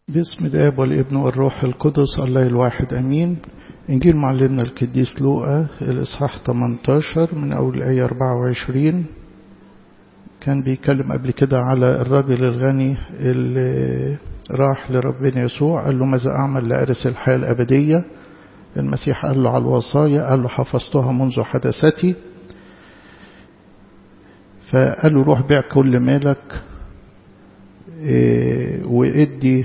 باسم الاب والابن والروح القدس الله الواحد امين انجيل معلمنا القديس لوقا الاصحاح 18 من اول الايه 24 كان بيتكلم قبل كده على الراجل الغني اللي راح لربنا يسوع قال له ماذا اعمل لارث الحياه الابديه المسيح قال له على الوصايا قال له حفظتها منذ حدثتي فقال له روح بيع كل مالك وادي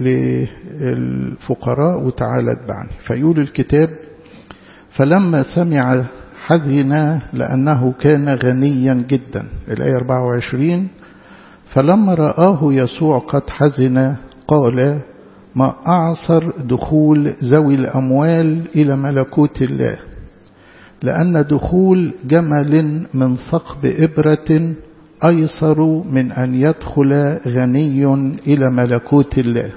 للفقراء وتعالى اتبعني فيقول الكتاب فلما سمع حزن لأنه كان غنيا جدا الآية 24 فلما رآه يسوع قد حزن قال ما أعصر دخول ذوي الأموال إلى ملكوت الله لأن دخول جمل من ثقب إبرة أيسر من أن يدخل غني إلى ملكوت الله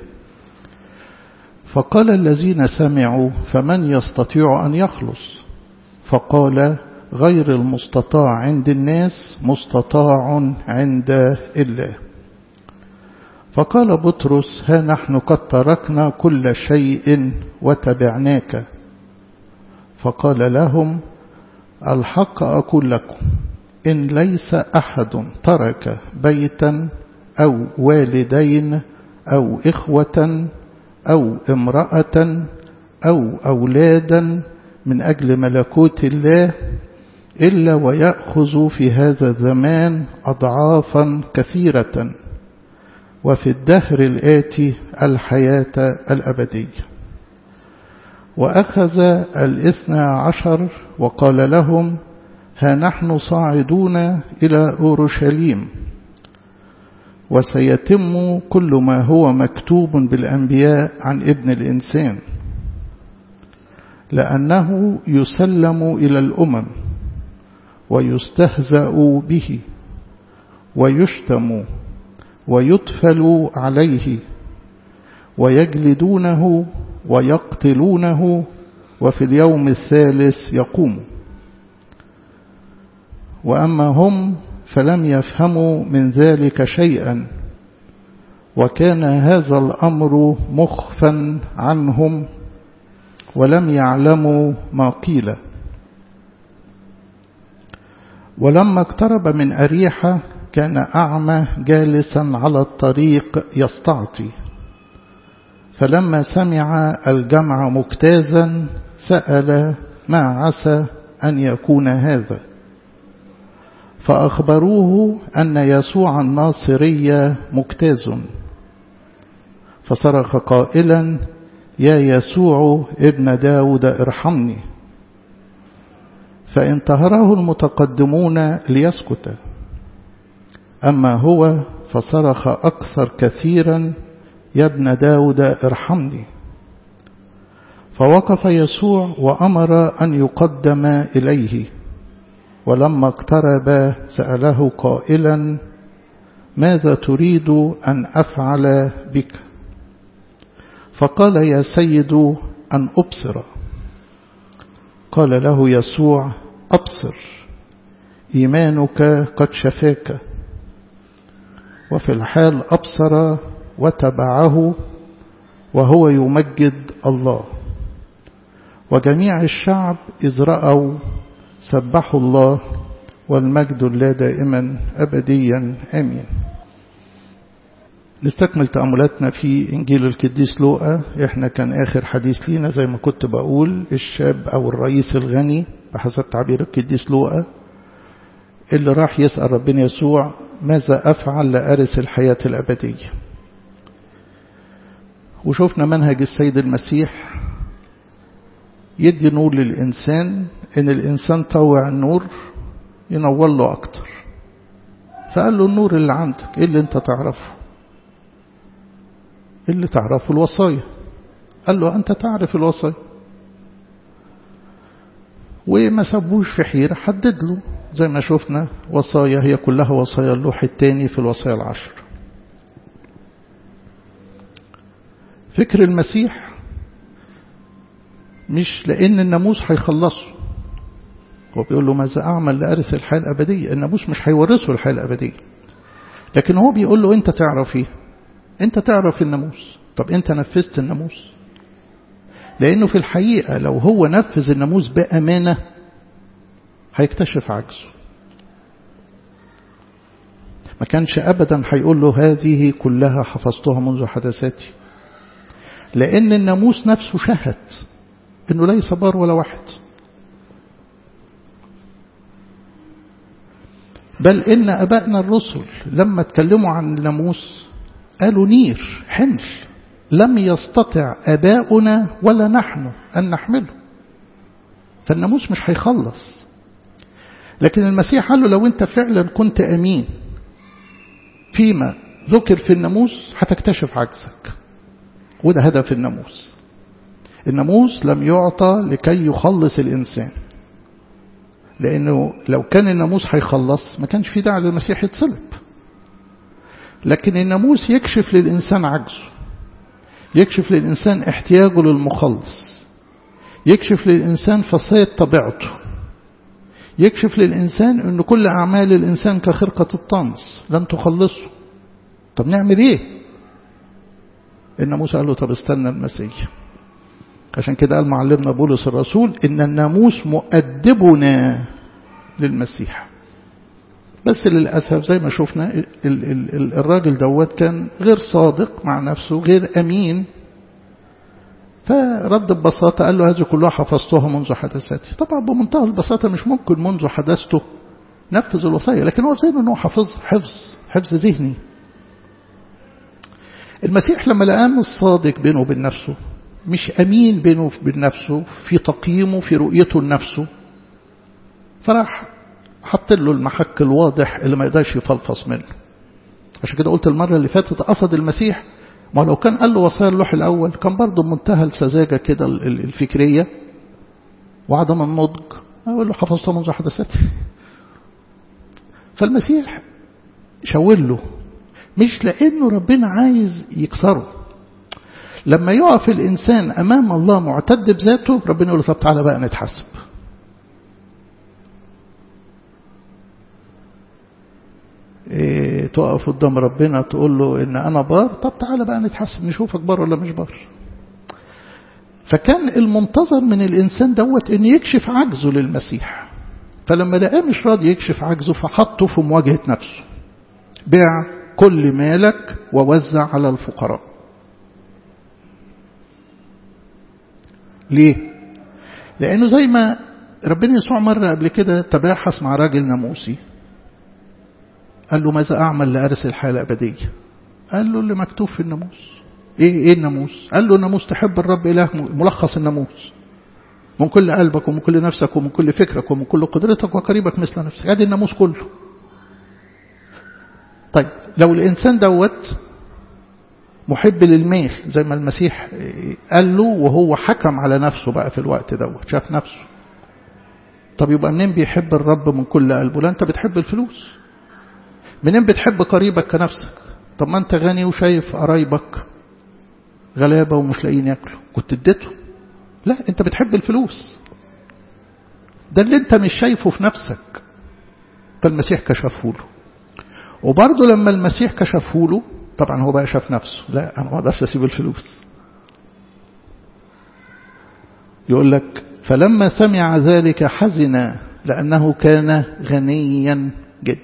فقال الذين سمعوا فمن يستطيع أن يخلص فقال غير المستطاع عند الناس مستطاع عند الله فقال بطرس ها نحن قد تركنا كل شيء وتبعناك فقال لهم الحق أقول لكم إن ليس أحد ترك بيتا أو والدين أو إخوة أو امرأة أو أولادا من أجل ملكوت الله إلا ويأخذ في هذا الزمان أضعافا كثيرة وفي الدهر الآتي الحياة الأبدية وأخذ الاثنى عشر وقال لهم ها نحن صاعدون إلى أورشليم وسيتم كل ما هو مكتوب بالأنبياء عن ابن الإنسان لأنه يسلم إلى الأمم ويستهزأ به ويشتم ويدفل عليه ويجلدونه ويقتلونه وفي اليوم الثالث يقوم وأما هم فلم يفهموا من ذلك شيئا وكان هذا الأمر مخفا عنهم ولم يعلموا ما قيل ولما اقترب من أريحة كان أعمى جالسا على الطريق يستعطي فلما سمع الجمع مجتازا سأل ما عسى أن يكون هذا فأخبروه أن يسوع الناصري مجتاز فصرخ قائلا يا يسوع ابن داود ارحمني فانتهره المتقدمون ليسكت أما هو فصرخ أكثر كثيرا يا ابن داود ارحمني فوقف يسوع وأمر أن يقدم إليه ولما اقترب سأله قائلا ماذا تريد أن أفعل بك فقال يا سيد أن أبصر قال له يسوع أبصر إيمانك قد شفاك وفي الحال أبصر وتبعه وهو يمجد الله وجميع الشعب إذ رأوا سبحوا الله والمجد لا دائما أبديا آمين نستكمل تأملاتنا في إنجيل القديس لوقا إحنا كان آخر حديث لينا زي ما كنت بقول الشاب أو الرئيس الغني بحسب تعبير القديس لوقا اللي راح يسأل ربنا يسوع ماذا أفعل لأرث الحياة الأبدية وشوفنا منهج السيد المسيح يدي نور للإنسان إن الإنسان طوع النور ينور له أكتر فقال له النور اللي عندك إيه اللي أنت تعرفه اللي تعرفه الوصايا قال له أنت تعرف الوصايا وما سبوش في حيرة حدد له زي ما شفنا وصايا هي كلها وصايا اللوح الثاني في الوصايا العشر فكر المسيح مش لأن الناموس هيخلصه هو بيقول له ماذا أعمل لأرث الحياة الأبدية الناموس مش هيورثه الحياة الأبدية لكن هو بيقول له أنت تعرف إيه أنت تعرف الناموس طب أنت نفذت الناموس لأنه في الحقيقة لو هو نفذ الناموس بأمانة هيكتشف عجزه ما كانش أبدا هيقول له هذه كلها حفظتها منذ حدثاتي لأن الناموس نفسه شهد أنه ليس بار ولا واحد بل إن أبائنا الرسل لما اتكلموا عن الناموس قالوا نير حمل لم يستطع أباؤنا ولا نحن أن نحمله فالناموس مش هيخلص لكن المسيح قال له لو أنت فعلا كنت أمين فيما ذكر في الناموس هتكتشف عجزك وده هدف الناموس الناموس لم يعطى لكي يخلص الإنسان لأنه لو كان الناموس هيخلص ما كانش في داعي للمسيح يتصلب لكن الناموس يكشف للإنسان عجزه يكشف للإنسان احتياجه للمخلص يكشف للإنسان فصية طبيعته يكشف للإنسان أن كل أعمال الإنسان كخرقة الطمس لن تخلصه طب نعمل إيه الناموس قال له طب استنى المسيح عشان كده قال معلمنا بولس الرسول إن الناموس مؤدبنا للمسيح بس للأسف زي ما شفنا الراجل دوت كان غير صادق مع نفسه غير أمين فرد ببساطة قال له هذه كلها حفظتها منذ حدثاتي طبعا بمنتهى البساطة مش ممكن منذ حدثته نفذ الوصية لكن هو زي انه حفظ حفظ حفظ ذهني المسيح لما لقاه مش صادق بينه وبين نفسه مش أمين بينه وبين نفسه في تقييمه في رؤيته لنفسه فراح حط له المحك الواضح اللي ما يقدرش يفلفص منه عشان كده قلت المرة اللي فاتت قصد المسيح ما لو كان قال له وصايا اللوح الأول كان برضه منتهى السذاجة كده الفكرية وعدم النضج أقول له حفظتها منذ حدثاتي فالمسيح شاور له مش لأنه ربنا عايز يكسره لما يقف الإنسان أمام الله معتد بذاته ربنا يقول له طب تعالى بقى نتحاسب إيه تقف قدام ربنا تقول له إن أنا بار طب تعالى بقى نتحاسب نشوفك بار ولا مش بار فكان المنتظر من الإنسان دوت إن يكشف عجزه للمسيح فلما لقاه مش راضي يكشف عجزه فحطه في مواجهة نفسه بيع كل مالك ووزع على الفقراء ليه لأنه زي ما ربنا يسوع مرة قبل كده تباحث مع راجل ناموسي قال له ماذا أعمل لأرث الحياة الأبدية قال له اللي مكتوب في الناموس إيه, إيه الناموس قال له الناموس تحب الرب إله ملخص الناموس من كل قلبك ومن كل نفسك ومن كل فكرك ومن كل قدرتك وقريبك مثل نفسك هذا الناموس كله طيب لو الإنسان دوت محب للمال زي ما المسيح قال له وهو حكم على نفسه بقى في الوقت دوت شاف نفسه طب يبقى منين بيحب الرب من كل قلبه لا انت بتحب الفلوس منين بتحب قريبك كنفسك طب ما انت غني وشايف قرايبك غلابة ومش لاقيين ياكلوا كنت اديته لا انت بتحب الفلوس ده اللي انت مش شايفه في نفسك فالمسيح كشفه له وبرضه لما المسيح كشفه له طبعا هو بقى شاف نفسه لا انا ما اقدرش اسيب الفلوس يقول لك فلما سمع ذلك حزن لانه كان غنيا جدا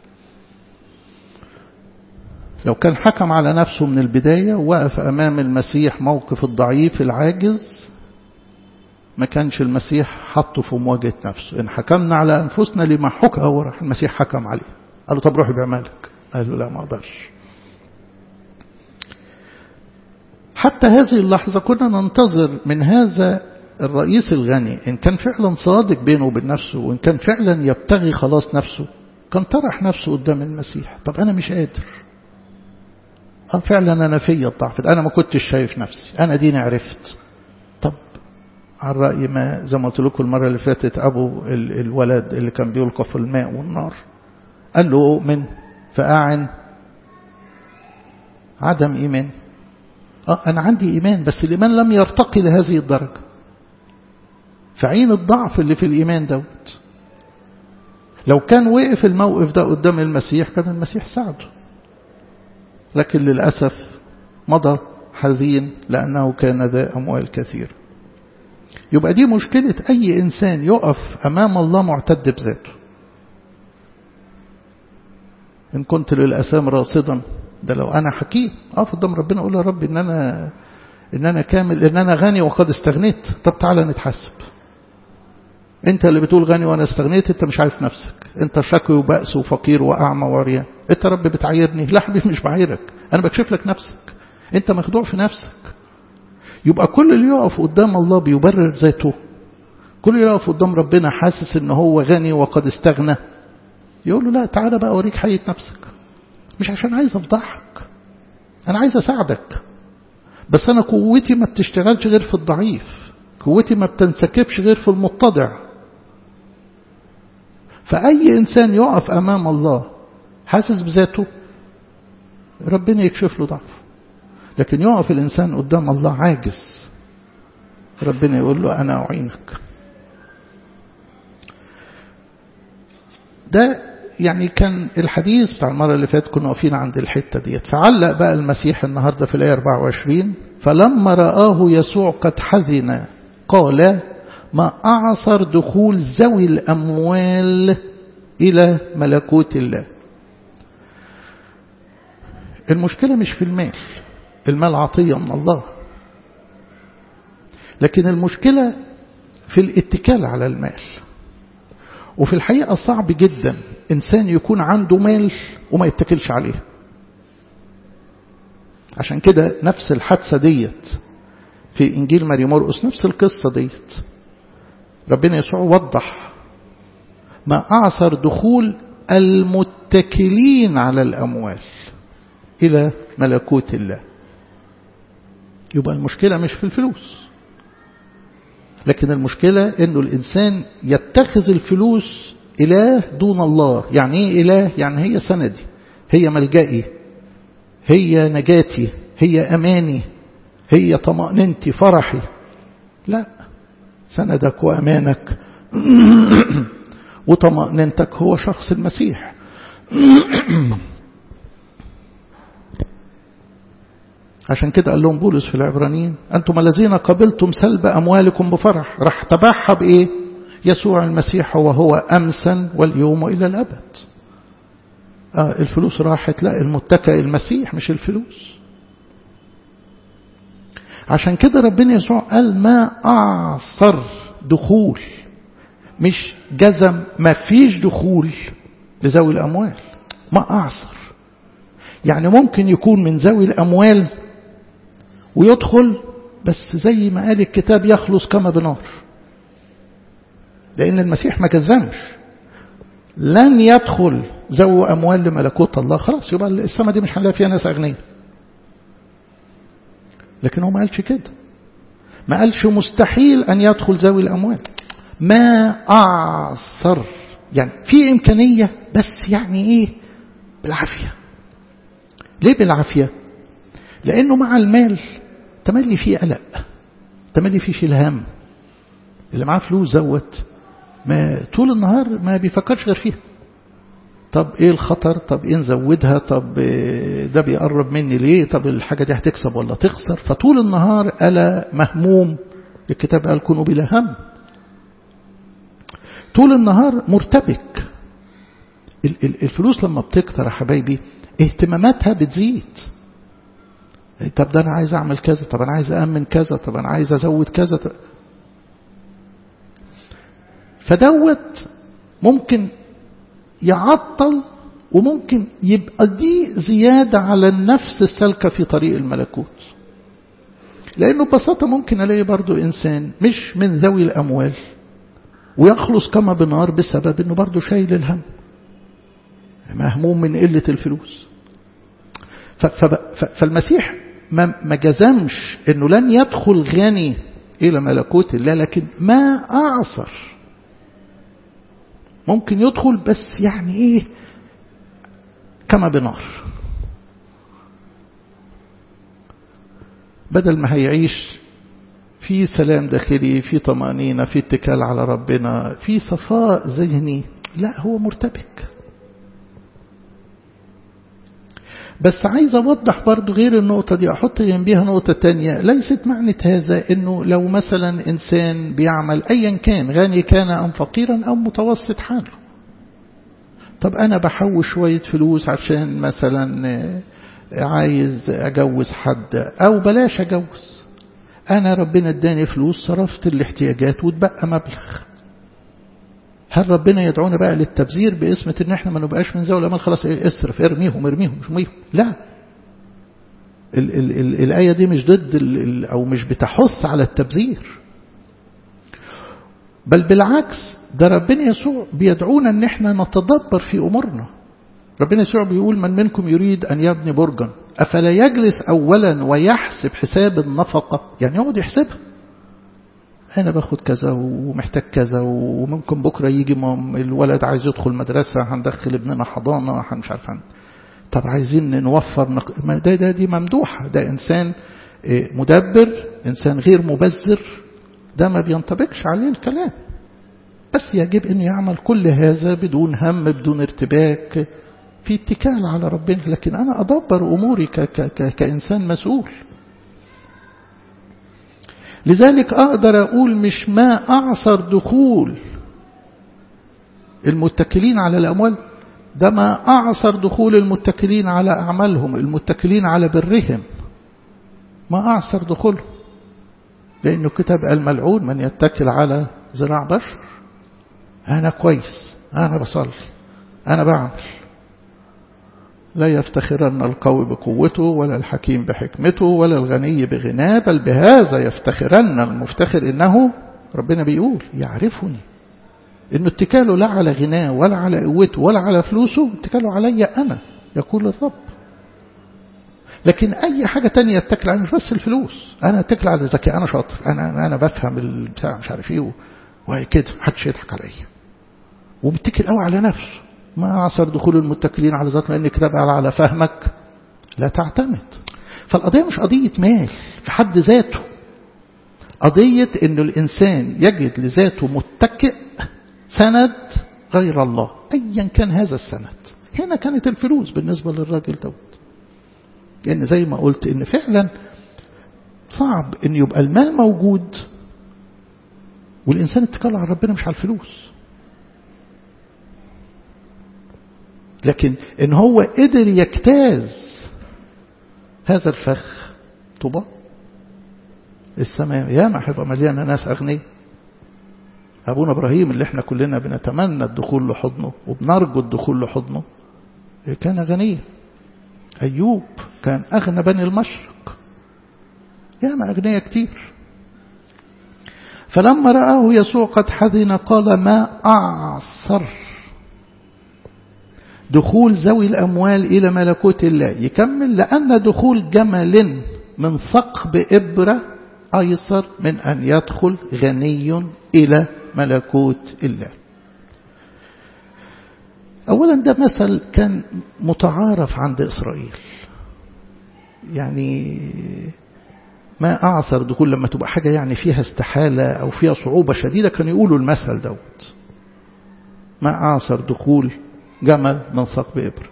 لو كان حكم على نفسه من البداية ووقف أمام المسيح موقف الضعيف العاجز ما كانش المسيح حطه في مواجهة نفسه إن حكمنا على أنفسنا لما حكى هو راح المسيح حكم عليه قال له طب روح بعمالك قال له لا ما أقدرش حتى هذه اللحظة كنا ننتظر من هذا الرئيس الغني إن كان فعلا صادق بينه وبين نفسه وإن كان فعلا يبتغي خلاص نفسه كان طرح نفسه قدام المسيح طب أنا مش قادر اه فعلا أنا فيا الضعف أنا ما كنتش شايف نفسي أنا ديني عرفت طب على الرأي ما زي ما قلت لكم المرة اللي فاتت أبو الولد اللي كان بيلقى في الماء والنار قال له أؤمن فأعن عدم إيمان آه أنا عندي إيمان بس الإيمان لم يرتقي لهذه الدرجة فعين الضعف اللي في الإيمان دوت لو كان وقف الموقف ده قدام المسيح كان المسيح ساعده لكن للأسف مضى حزين لأنه كان ذا أموال كثير يبقى دي مشكلة أي إنسان يقف أمام الله معتد بذاته إن كنت للأسام راصدا ده لو أنا حكيم أقف قدام ربنا أقول يا رب إن أنا إن أنا كامل إن أنا غني وقد استغنيت طب تعالى نتحاسب أنت اللي بتقول غني وأنا استغنيت أنت مش عارف نفسك أنت شكوي وبأس وفقير وأعمى وعريان أنت رب بتعايرني لا حبيبي مش بعايرك أنا بكشف لك نفسك أنت مخدوع في نفسك يبقى كل اللي يقف قدام الله بيبرر ذاته كل اللي يقف قدام ربنا حاسس ان هو غني وقد استغنى يقول له لا تعالى بقى اوريك حقيقة نفسك مش عشان عايز افضحك انا عايز اساعدك بس انا قوتي ما بتشتغلش غير في الضعيف قوتي ما بتنسكبش غير في المتضع فأي إنسان يقف أمام الله حاسس بذاته ربنا يكشف له ضعفه لكن يقف الإنسان قدام الله عاجز ربنا يقول له أنا أعينك ده يعني كان الحديث بتاع المرة اللي فاتت كنا واقفين عند الحتة ديت فعلق بقى المسيح النهاردة في الآية 24 فلما رآه يسوع قد حزن قال ما أعصر دخول ذوي الأموال إلى ملكوت الله المشكلة مش في المال المال عطية من الله لكن المشكلة في الاتكال على المال وفي الحقيقة صعب جدا إنسان يكون عنده مال وما يتكلش عليه عشان كده نفس الحادثة ديت في إنجيل ماري مرقس نفس القصة ديت ربنا يسوع وضح ما أعصر دخول المتكلين على الأموال إلى ملكوت الله يبقى المشكلة مش في الفلوس لكن المشكلة أنه الإنسان يتخذ الفلوس إله دون الله يعني إيه إله؟ يعني هي سندي هي ملجئي هي نجاتي هي أماني هي طمأننتي فرحي لا سندك وأمانك وطمأننتك هو شخص المسيح عشان كده قال لهم بولس في العبرانيين أنتم الذين قبلتم سلب أموالكم بفرح راح تبعها بإيه يسوع المسيح وهو أمسا واليوم إلى الأبد آه الفلوس راحت لا المتكئ المسيح مش الفلوس عشان كده ربنا يسوع قال ما أعصر دخول مش جزم ما فيش دخول لذوي الأموال ما أعصر يعني ممكن يكون من ذوي الأموال ويدخل بس زي ما قال الكتاب يخلص كما بنار لأن المسيح ما جزمش لن يدخل ذو أموال لملكوت الله خلاص يبقى السماء دي مش هنلاقي فيها ناس أغنياء لكن هو ما قالش كده ما قالش مستحيل أن يدخل ذوي الأموال ما أعصر يعني في إمكانية بس يعني إيه بالعافية ليه بالعافية لأنه مع المال تملي فيه قلق تملي فيه شيل هم اللي معاه فلوس زوت ما طول النهار ما بيفكرش غير فيها طب ايه الخطر طب ايه نزودها طب ده بيقرب مني ليه طب الحاجة دي هتكسب ولا تخسر فطول النهار قلق مهموم الكتاب قال كونوا بلا هم طول النهار مرتبك الفلوس لما بتكتر يا حبايبي اهتماماتها بتزيد طب ده انا عايز اعمل كذا طب انا عايز أأمن كذا طب انا عايز ازود كذا فدوت ممكن يعطل وممكن يبقى دي زيادة على النفس السالكة في طريق الملكوت لأنه ببساطة ممكن ألاقي برضو إنسان مش من ذوي الأموال ويخلص كما بنار بسبب أنه برضو شايل الهم مهموم من قلة الفلوس فالمسيح ما جزمش أنه لن يدخل غني إلى ملكوت الله لكن ما أعصر ممكن يدخل بس يعني ايه كما بنار بدل ما هيعيش في سلام داخلي في طمأنينة في اتكال على ربنا في صفاء ذهني لا هو مرتبك بس عايز أوضح برضو غير النقطة دي أحط جنبيها نقطة تانية ليست معنى هذا أنه لو مثلا إنسان بيعمل أيا كان غني كان أم فقيرا أو متوسط حاله طب أنا بحوش شوية فلوس عشان مثلا عايز أجوز حد أو بلاش أجوز أنا ربنا اداني فلوس صرفت الاحتياجات واتبقى مبلغ هل ربنا يدعونا بقى للتبذير باسمة ان احنا ما نبقاش من ذوي الامال خلاص ايه اصرف ارميهم ارميهم مش مهم لا ال ال ال الآية دي مش ضد ال أو مش بتحث على التبذير بل بالعكس ده ربنا يسوع بيدعونا ان احنا نتدبر في امورنا ربنا يسوع بيقول من منكم يريد ان يبني برجا افلا يجلس اولا ويحسب حساب النفقه يعني يقعد يحسبها انا باخد كذا ومحتاج كذا وممكن بكره يجي الولد عايز يدخل مدرسه هندخل ابننا حضانه مش عارف طب عايزين نوفر نق... ده ده دي ممدوحه ده انسان مدبر انسان غير مبذر ده ما بينطبقش عليه الكلام بس يجب أن يعمل كل هذا بدون هم بدون ارتباك في اتكال على ربنا لكن أنا أدبر أموري ك ك ك كإنسان مسؤول لذلك أقدر أقول مش ما أعصر دخول المتكلين على الأموال ده ما أعصر دخول المتكلين على أعمالهم المتكلين على برهم ما أعصر دخولهم لأنه كتب الملعون من يتكل على ذراع بشر أنا كويس أنا بصلي أنا بعمل لا يفتخرن القوي بقوته ولا الحكيم بحكمته ولا الغني بغناه بل بهذا يفتخرن المفتخر إنه ربنا بيقول يعرفني إنه اتكاله لا على غناه ولا على قوته ولا على فلوسه اتكاله علي أنا يقول الرب لكن أي حاجة تانية اتكل على مش بس الفلوس أنا اتكل على الذكاء أنا شاطر أنا أنا بفهم البتاع مش عارف إيه وهي كده محدش يضحك عليا ومتكل قوي على نفسه ما عصر دخول المتكلين على ذات لأن كتاب على, على فهمك لا تعتمد فالقضية مش قضية مال في حد ذاته قضية أن الإنسان يجد لذاته متكئ سند غير الله أيا كان هذا السند هنا كانت الفلوس بالنسبة للراجل دوت لأن يعني زي ما قلت إن فعلا صعب إن يبقى المال موجود والإنسان اتكل على ربنا مش على الفلوس لكن إن هو قدر يجتاز هذا الفخ طوبى السماء ياما هيبقى مليانة ناس أغنياء أبونا إبراهيم اللي احنا كلنا بنتمنى الدخول لحضنه وبنرجو الدخول لحضنه كان غنيا أيوب كان أغنى بني المشرق ياما أغنياء كتير فلما رآه يسوع قد حزن قال ما أعصر دخول ذوي الأموال إلى ملكوت الله يكمل لأن دخول جمل من ثقب إبرة أيسر من أن يدخل غني إلى ملكوت الله أولا ده مثل كان متعارف عند إسرائيل يعني ما أعصر دخول لما تبقى حاجة يعني فيها استحالة أو فيها صعوبة شديدة كانوا يقولوا المثل دوت ما أعصر دخول جمل من ثقب إبر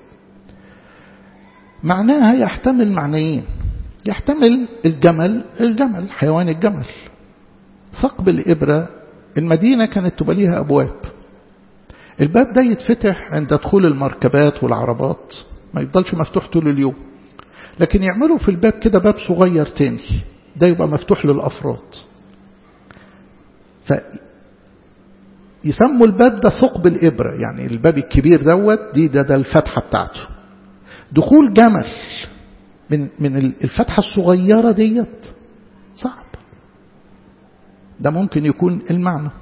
معناها يحتمل معنيين يحتمل الجمل الجمل حيوان الجمل ثقب الإبرة المدينة كانت تبقى ليها أبواب الباب ده يتفتح عند دخول المركبات والعربات ما يفضلش مفتوح طول اليوم لكن يعملوا في الباب كده باب صغير تاني ده يبقى مفتوح للأفراد يسموا الباب ده ثقب الإبرة يعني الباب الكبير دوت دي ده, ده الفتحة بتاعته دخول جمل من من الفتحة الصغيرة ديت صعب ده ممكن يكون المعنى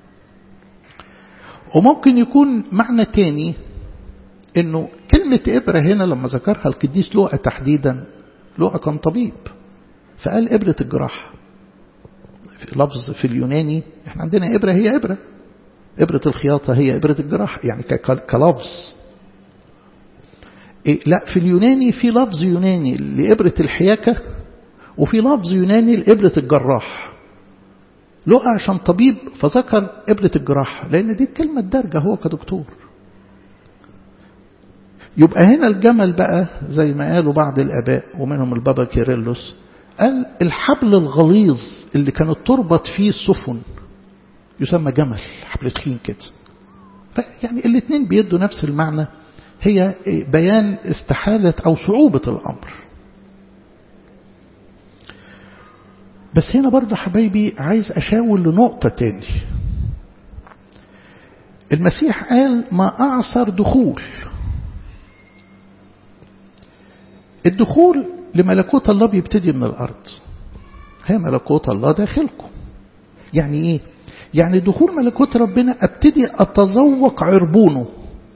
وممكن يكون معنى تاني انه كلمة إبرة هنا لما ذكرها القديس لوقا تحديدا لوقا كان طبيب فقال إبرة الجراح في لفظ في اليوناني احنا عندنا إبرة هي إبرة إبرة الخياطة هي إبرة الجراح يعني كلفظ إيه لا في اليوناني في لفظ يوناني لإبرة الحياكة وفي لفظ يوناني لإبرة الجراح لقى عشان طبيب فذكر إبرة الجراح لأن دي الكلمة الدارجة هو كدكتور يبقى هنا الجمل بقى زي ما قالوا بعض الآباء ومنهم البابا كيرلس قال الحبل الغليظ اللي كانت تربط فيه السفن يسمى جمل حبل تخين كده فيعني الاثنين بيدوا نفس المعنى هي بيان استحالة أو صعوبة الأمر بس هنا برضه حبايبي عايز أشاور لنقطة تاني المسيح قال ما أعصر دخول الدخول لملكوت الله بيبتدي من الأرض هي ملكوت الله داخلكم يعني إيه يعني دخول ملكوت ربنا ابتدي أتذوق عربونه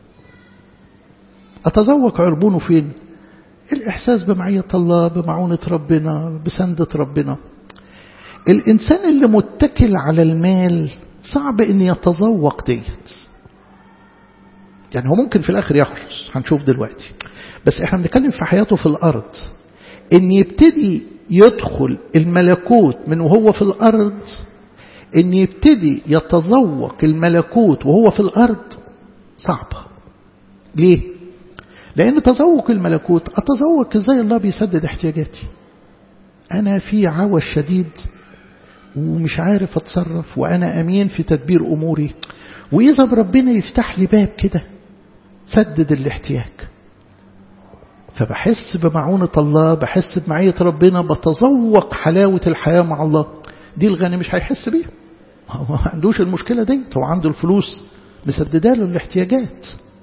أتذوق عربونه فين الإحساس بمعية الله بمعونة ربنا بسندة ربنا الإنسان اللي متكل على المال صعب أن يتذوق ديت يعني هو ممكن في الآخر يخلص هنشوف دلوقتي بس احنا بنتكلم في حياته في الأرض ان يبتدي يدخل الملكوت من وهو في الأرض ان يبتدي يتذوق الملكوت وهو في الأرض صعبة ليه؟ لأن تذوق الملكوت أتذوق ازاي الله بيسدد احتياجاتي أنا في عوى شديد ومش عارف أتصرف وأنا أمين في تدبير أموري وإذا بربنا يفتح لي باب كده سدد الاحتياج فبحس بمعونة الله بحس بمعية ربنا بتذوق حلاوة الحياة مع الله دي الغني مش هيحس بيها هو ما عندوش المشكلة دي هو عنده الفلوس مسددة له الاحتياجات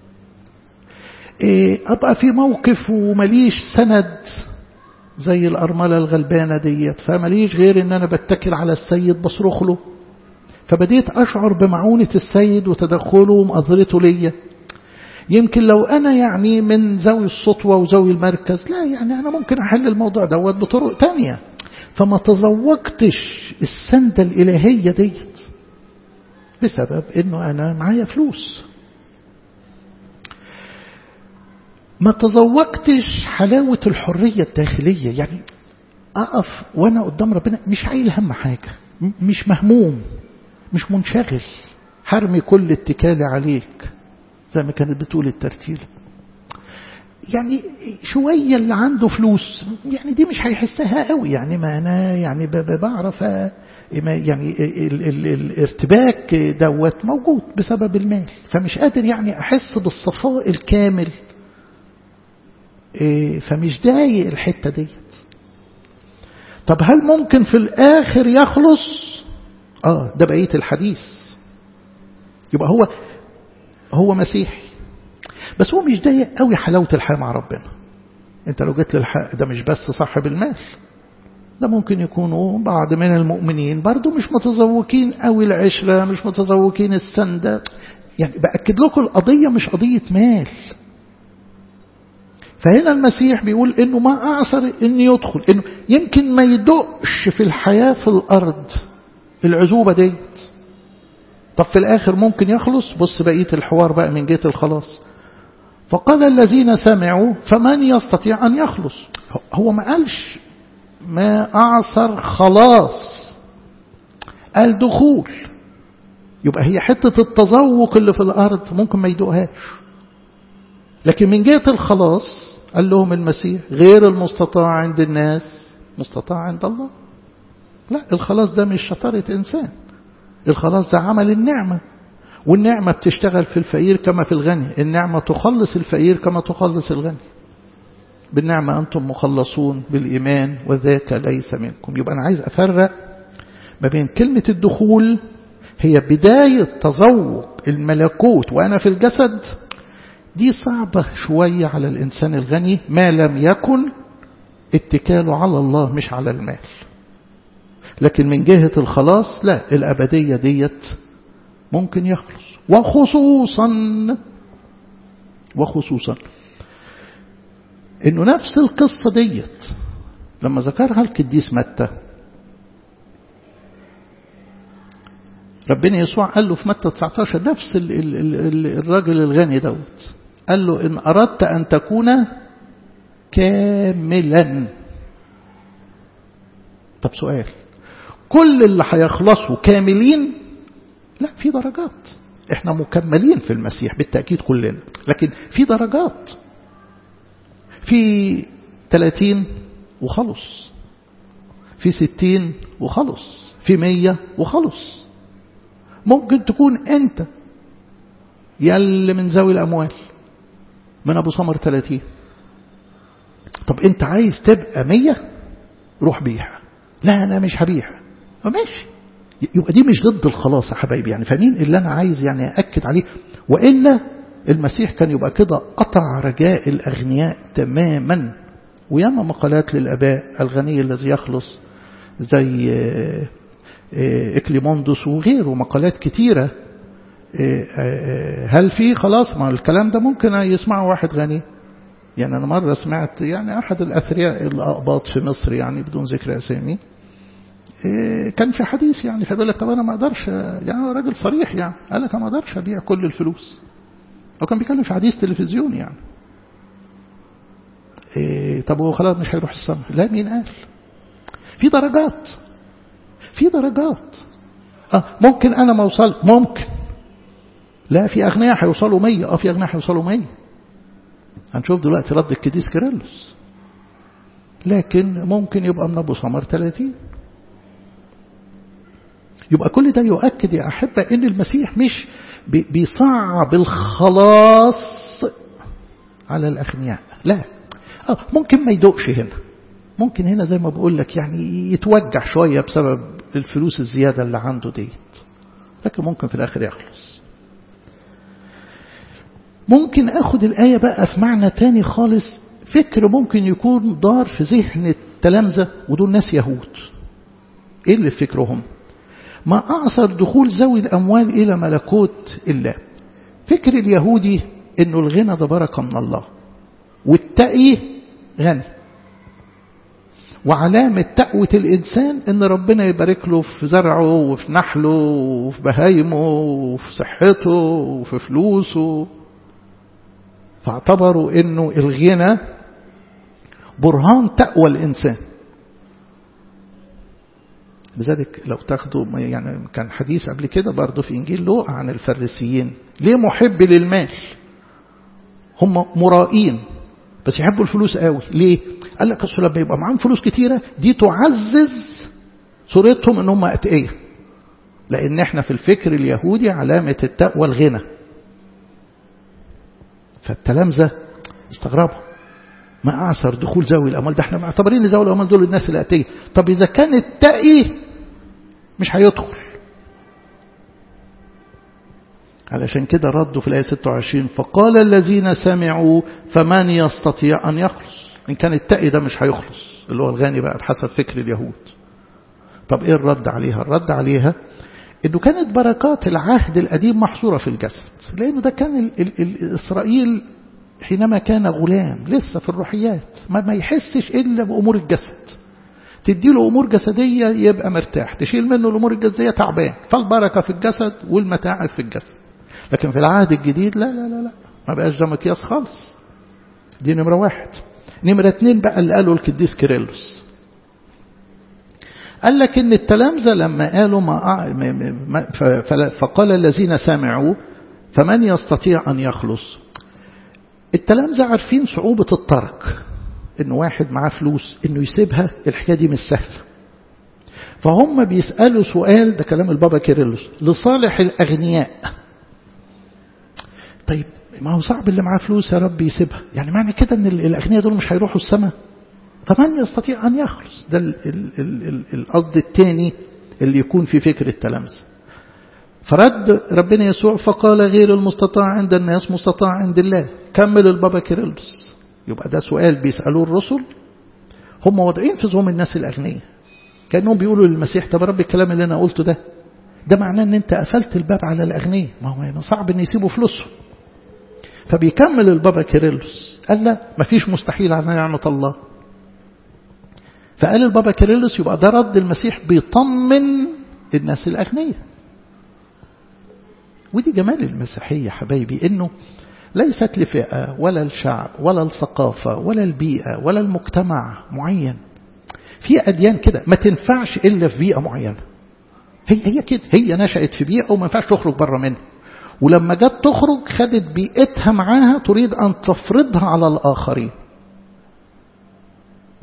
إيه أبقى في موقف ومليش سند زي الأرملة الغلبانة ديت فمليش غير ان أنا بتكل على السيد بصرخ له فبديت أشعر بمعونة السيد وتدخله ومقدرته ليا يمكن لو أنا يعني من ذوي السطوة وذوي المركز لا يعني أنا ممكن أحل الموضوع دوت بطرق تانية فما تذوقتش السندة الإلهية ديت بسبب أنه أنا معايا فلوس ما تذوقتش حلاوة الحرية الداخلية يعني أقف وأنا قدام ربنا مش عايل هم حاجة مش مهموم مش منشغل حرمي كل اتكالي عليك زي ما كانت بتقول الترتيل يعني شوية اللي عنده فلوس يعني دي مش هيحسها قوي يعني ما أنا يعني بعرف يعني ال ال الارتباك دوت موجود بسبب المال فمش قادر يعني أحس بالصفاء الكامل فمش ضايق الحتة ديت طب هل ممكن في الآخر يخلص آه ده بقية الحديث يبقى هو هو مسيحي بس هو مش ضايق قوي حلاوة الحياة مع ربنا انت لو جيت للحق ده مش بس صاحب المال ده ممكن يكونوا بعض من المؤمنين برضو مش متذوقين قوي العشرة مش متذوقين السندة يعني بأكد لكم القضية مش قضية مال فهنا المسيح بيقول انه ما اعصر ان يدخل انه يمكن ما يدقش في الحياة في الارض العزوبة ديت طب في الاخر ممكن يخلص بص بقية الحوار بقى من جهة الخلاص فقال الذين سمعوا فمن يستطيع ان يخلص هو ما قالش ما اعصر خلاص قال دخول يبقى هي حتة التذوق اللي في الارض ممكن ما يدوقهاش لكن من جهة الخلاص قال لهم المسيح غير المستطاع عند الناس مستطاع عند الله لا الخلاص ده مش شطارة إنسان الخلاص ده عمل النعمة والنعمة بتشتغل في الفقير كما في الغني النعمة تخلص الفقير كما تخلص الغني بالنعمة أنتم مخلصون بالإيمان وذاك ليس منكم يبقى أنا عايز أفرق ما بين كلمة الدخول هي بداية تذوق الملكوت وأنا في الجسد دي صعبة شوية على الإنسان الغني ما لم يكن اتكاله على الله مش على المال لكن من جهة الخلاص لا الأبدية ديت ممكن يخلص وخصوصا وخصوصا انه نفس القصة ديت لما ذكرها القديس متى ربنا يسوع قال له في متى 19 نفس ال ال ال الراجل الغني دوت قال له إن أردت أن تكون كاملا طب سؤال كل اللي هيخلصوا كاملين لا في درجات احنا مكملين في المسيح بالتأكيد كلنا لكن في درجات في 30 وخلص في 60 وخلص في 100 وخلص ممكن تكون انت يلي من ذوي الاموال من ابو سمر 30 طب انت عايز تبقى 100 روح بيع لا انا مش هبيع ماشي يبقى دي مش ضد الخلاص يا حبايبي يعني فاهمين اللي انا عايز يعني اكد عليه والا المسيح كان يبقى كده قطع رجاء الاغنياء تماما وياما مقالات للاباء الغني الذي يخلص زي اكليموندوس وغيره مقالات كتيره هل في خلاص ما الكلام ده ممكن يسمعه واحد غني يعني أنا مرة سمعت يعني أحد الأثرياء الأقباط في مصر يعني بدون ذكر أسامي كان في حديث يعني فبيقول لك طب أنا ما أقدرش يعني راجل صريح يعني قال لك أنا ما أقدرش أبيع كل الفلوس أو كان بيتكلم في حديث تلفزيون يعني طب هو خلاص مش هيروح السماء لا مين قال في درجات في درجات آه ممكن أنا ما أوصل ممكن لا في أغنياء هيوصلوا 100 اه في أغنياء هيوصلوا 100 هنشوف دلوقتي رد الكديس كيرلس لكن ممكن يبقى من أبو سمر 30 يبقى كل ده يؤكد يا أحبة أن المسيح مش بيصعب الخلاص على الأغنياء لا آه ممكن ما يدوقش هنا ممكن هنا زي ما بقول لك يعني يتوجع شوية بسبب الفلوس الزيادة اللي عنده ديت لكن ممكن في الآخر يخلص ممكن أخد الآية بقى في معنى تاني خالص فكر ممكن يكون دار في ذهن التلامذة ودول ناس يهود إيه اللي في فكرهم ما أعصر دخول ذوي الأموال إلى ملكوت الله فكر اليهودي إنه الغنى ده بركة من الله والتقي غني وعلامة تقوة الإنسان إن ربنا يبارك له في زرعه وفي نحله وفي بهايمه وفي صحته وفي فلوسه فاعتبروا إنه الغنى برهان تقوى الإنسان لذلك لو تاخدوا يعني كان حديث قبل كده برضه في إنجيل لوقا عن الفريسيين ليه محب للمال هم مرائين بس يحبوا الفلوس قوي ليه قال لك اصل لما يبقى معاهم فلوس كتيرة دي تعزز صورتهم ان هم اتقية لان احنا في الفكر اليهودي علامة التقوى الغنى فالتلامذة استغربوا ما أعثر دخول ذوي الأموال ده احنا معتبرين ذوي الأموال دول الناس الأتية طب إذا كان التقي مش هيدخل علشان كده ردوا في الآية 26 فقال الذين سمعوا فمن يستطيع أن يخلص إن كان التقي ده مش هيخلص اللي هو الغني بقى بحسب فكر اليهود طب إيه الرد عليها الرد عليها إنه كانت بركات العهد القديم محصورة في الجسد لأنه ده كان ال ال ال إسرائيل حينما كان غلام لسه في الروحيات ما, ما يحسش إلا بأمور الجسد تديله أمور جسدية يبقى مرتاح تشيل منه الأمور الجسدية تعبان فالبركة في الجسد والمتاعب في الجسد لكن في العهد الجديد لا لا لا لا ما بقاش ده مقياس خالص دي نمرة واحد نمرة اتنين بقى اللي قاله القديس كيرلس قال لك ان التلامذة لما قالوا ما فقال الذين سمعوا فمن يستطيع أن يخلص التلامذة عارفين صعوبة الترك إن واحد معاه فلوس إنه يسيبها الحكاية دي مش سهلة فهم بيسألوا سؤال ده كلام البابا كيرلس لصالح الأغنياء طيب ما هو صعب اللي معاه فلوس يا رب يسيبها يعني معنى كده ان الأغنياء دول مش هيروحوا السماء فمن يستطيع أن يخلص ده القصد الثاني اللي يكون في فكر التلامذة فرد ربنا يسوع فقال غير المستطاع عند الناس مستطاع عند الله كمل البابا كيرلس يبقى ده سؤال بيسألوه الرسل هم واضعين في ظهور الناس الأغنياء كأنهم بيقولوا للمسيح طب رب الكلام اللي أنا قلته ده ده معناه ان انت قفلت الباب على الأغنياء ما هو صعب ان يسيبوا فلوسهم فبيكمل البابا كيرلس قال لا مفيش مستحيل على نعمة الله فقال البابا كيرلس يبقى ده رد المسيح بيطمن الناس الأغنياء ودي جمال المسيحية حبايبي انه ليست لفئة ولا الشعب ولا الثقافة ولا البيئة ولا المجتمع معين في أديان كده ما تنفعش إلا في بيئة معينة هي هي كده هي نشأت في بيئة وما ينفعش تخرج بره منها ولما جت تخرج خدت بيئتها معاها تريد أن تفرضها على الآخرين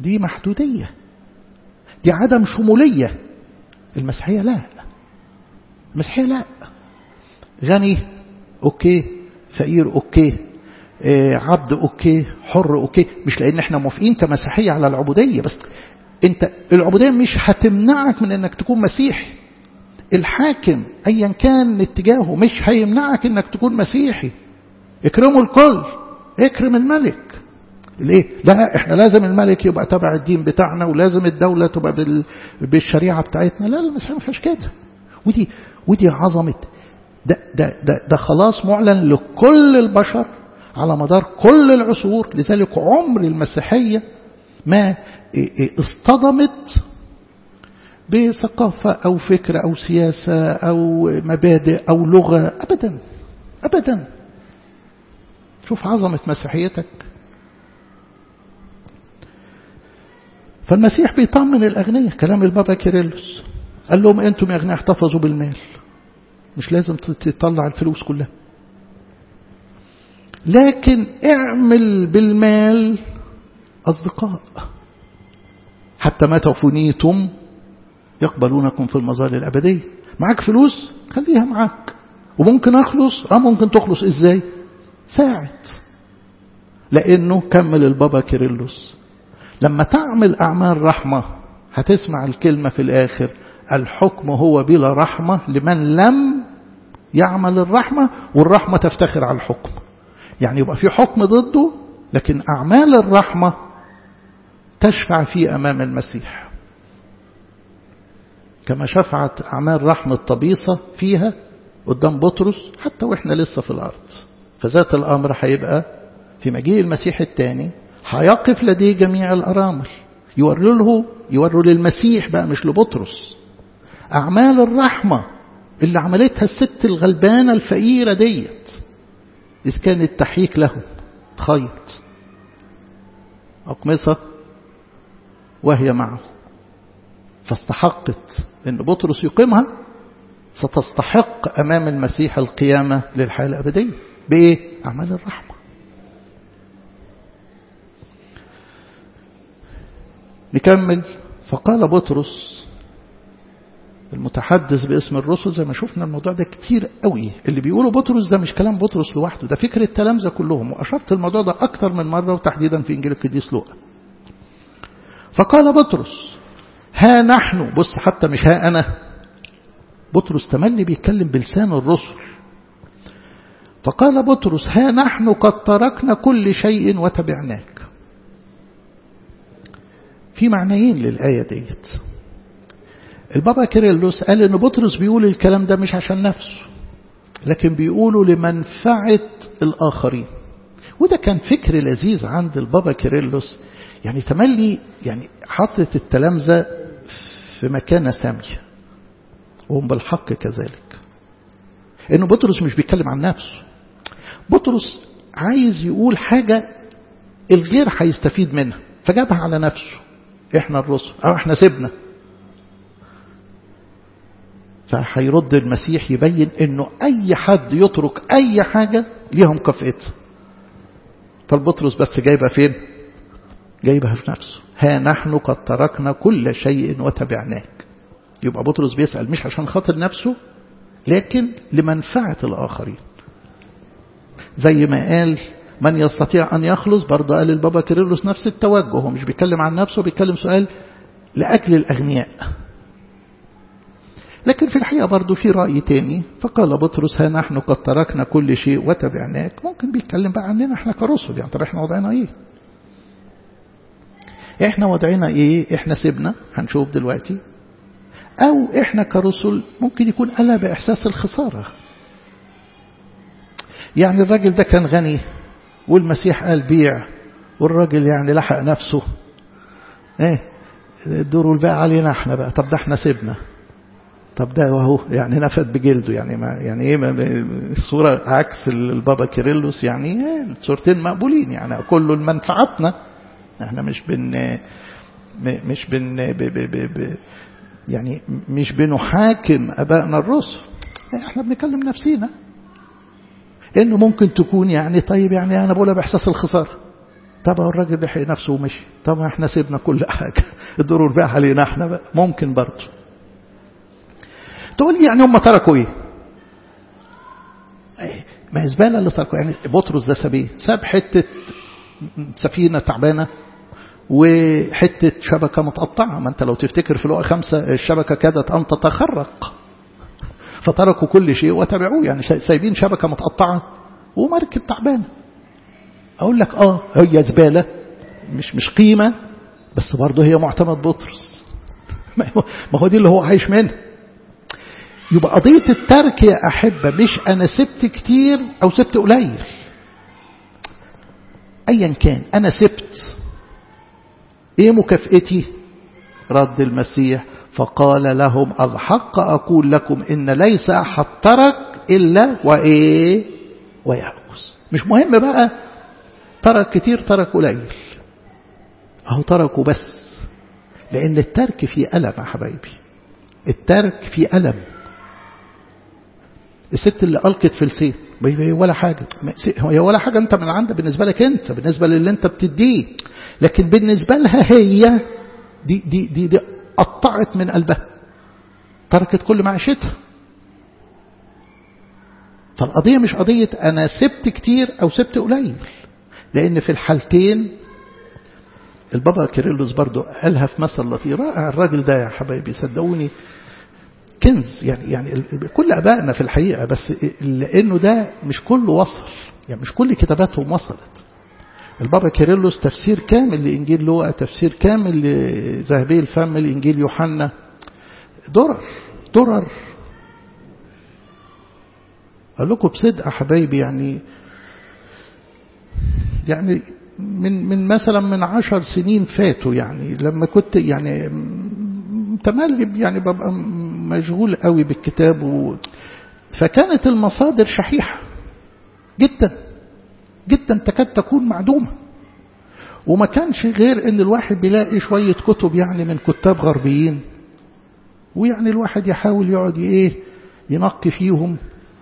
دي محدودية دي عدم شمولية المسيحية لا المسيحية لا غني أوكي فقير أوكي آه عبد أوكي حر أوكي مش لأن احنا موافقين كمسيحية على العبودية بس انت العبودية مش هتمنعك من انك تكون مسيحي الحاكم ايا كان اتجاهه مش هيمنعك انك تكون مسيحي اكرموا الكل اكرم الملك ليه لا احنا لازم الملك يبقى تبع الدين بتاعنا ولازم الدولة تبقى بال... بالشريعة بتاعتنا لا المسيحية ما فيهاش كده ودي ودي عظمة ده, ده, ده, ده خلاص معلن لكل البشر على مدار كل العصور لذلك عمر المسيحية ما اصطدمت بثقافة أو فكرة أو سياسة أو مبادئ أو لغة أبدا أبدا شوف عظمة مسيحيتك فالمسيح بيطمن الأغنياء كلام البابا كيرلس قال لهم أنتم يا أغنياء احتفظوا بالمال مش لازم تطلع الفلوس كلها لكن اعمل بالمال أصدقاء حتى ما تفنيتم يقبلونكم في المظال الأبدية معاك فلوس خليها معاك وممكن أخلص أه ممكن تخلص إزاي ساعد لأنه كمل البابا كيرلس لما تعمل أعمال رحمة هتسمع الكلمة في الآخر الحكم هو بلا رحمة لمن لم يعمل الرحمة والرحمة تفتخر على الحكم يعني يبقى في حكم ضده لكن أعمال الرحمة تشفع فيه أمام المسيح كما شفعت أعمال رحمة طبيصة فيها قدام بطرس حتى وإحنا لسه في الأرض فذات الأمر هيبقى في مجيء المسيح الثاني هيقف لديه جميع الأرامل يوروا له يوروا للمسيح بقى مش لبطرس أعمال الرحمة اللي عملتها الست الغلبانة الفقيرة ديت إذ كان التحييك له تخيط أقمصة وهي معه فاستحقت أن بطرس يقيمها ستستحق أمام المسيح القيامة للحياة الأبدية بإيه؟ أعمال الرحمة نكمل فقال بطرس المتحدث باسم الرسل زي ما شفنا الموضوع ده كتير قوي اللي بيقولوا بطرس ده مش كلام بطرس لوحده ده فكر التلامذة كلهم وأشرت الموضوع ده أكتر من مرة وتحديدا في إنجيل القديس لوقا فقال بطرس ها نحن بص حتى مش ها أنا بطرس تملي بيتكلم بلسان الرسل فقال بطرس ها نحن قد تركنا كل شيء وتبعناك في معنيين للآية ديت البابا كيرلس قال ان بطرس بيقول الكلام ده مش عشان نفسه لكن بيقوله لمنفعة الآخرين وده كان فكر لذيذ عند البابا كيرلس يعني تملي يعني حطت التلامذة في مكانة سامية وهم بالحق كذلك انه بطرس مش بيتكلم عن نفسه بطرس عايز يقول حاجة الغير هيستفيد منها فجابها على نفسه احنا الرسل او احنا سيبنا فهيرد المسيح يبين انه اي حد يترك اي حاجة ليهم كفئتها فالبطرس بس جايبها فين جايبها في نفسه ها نحن قد تركنا كل شيء وتبعناك يبقى بطرس بيسأل مش عشان خاطر نفسه لكن لمنفعة الآخرين زي ما قال من يستطيع أن يخلص برضه قال البابا كيرلس نفس التوجه هو مش بيتكلم عن نفسه بيتكلم سؤال لأجل الأغنياء لكن في الحقيقة برضه في رأي تاني فقال بطرس ها نحن قد تركنا كل شيء وتبعناك ممكن بيتكلم بقى عننا احنا كرسل يعني طب احنا وضعنا ايه احنا وضعنا ايه احنا سيبنا هنشوف دلوقتي او احنا كرسل ممكن يكون قلب باحساس الخسارة يعني الراجل ده كان غني والمسيح قال بيع والراجل يعني لحق نفسه ايه الدور والباقي علينا احنا بقى طب ده احنا سيبنا طب ده وهو يعني نفد بجلده يعني ما يعني ايه الصورة عكس البابا كيرلس يعني ايه الصورتين مقبولين يعني كله لمنفعتنا احنا مش بن مش بن ب ب ب ب يعني مش بنحاكم ابائنا الرسل احنا بنكلم نفسينا انه ممكن تكون يعني طيب يعني انا بقولها باحساس الخساره طب الراجل لحق نفسه ومشي طب احنا سيبنا كل حاجة الضرور بقى علينا احنا بقى ممكن برضه تقول لي يعني هم تركوا ايه ما هي زباله اللي تركوا يعني بطرس ده ساب ايه ساب حته سفينه تعبانه وحته شبكه متقطعه ما انت لو تفتكر في الوقت خمسه الشبكه كادت ان تتخرق فتركوا كل شيء وتبعوه يعني سايبين شبكه متقطعه ومركب تعبانه اقول لك اه هي زباله مش مش قيمه بس برضه هي معتمد بطرس ما هو دي اللي هو عايش منها يبقى قضية الترك يا أحبة مش أنا سبت كتير أو سبت قليل أيا كان أنا سبت إيه مكافئتي رد المسيح فقال لهم الحق أقول لكم إن ليس أحد ترك إلا وإيه ويأخذ مش مهم بقى ترك كتير ترك قليل أهو تركوا بس لأن الترك فيه ألم يا حبايبي الترك فيه ألم الست اللي ألقت في السيف ولا حاجة هي ولا حاجة أنت من عندها بالنسبة لك أنت بالنسبة للي أنت بتديه لكن بالنسبة لها هي دي, دي, دي, دي قطعت من قلبها تركت كل معيشتها فالقضية مش قضية أنا سبت كتير أو سبت قليل لأن في الحالتين البابا كيرلس برضو قالها في مثل لطيف رائع الراجل ده يا حبايبي صدقوني كنز يعني يعني كل ابائنا في الحقيقه بس لانه ده مش كله وصل يعني مش كل كتاباتهم وصلت البابا كيرلس تفسير كامل لانجيل لوقا تفسير كامل لذهبي الفم لانجيل يوحنا درر درر اقول لكم بصدق حبايبي يعني يعني من من مثلا من عشر سنين فاتوا يعني لما كنت يعني متملب يعني ببقى مشغول قوي بالكتاب و... فكانت المصادر شحيحة جدا جدا تكاد تكون معدومة وما كانش غير ان الواحد بيلاقي شوية كتب يعني من كتاب غربيين ويعني الواحد يحاول يقعد ايه ينقي فيهم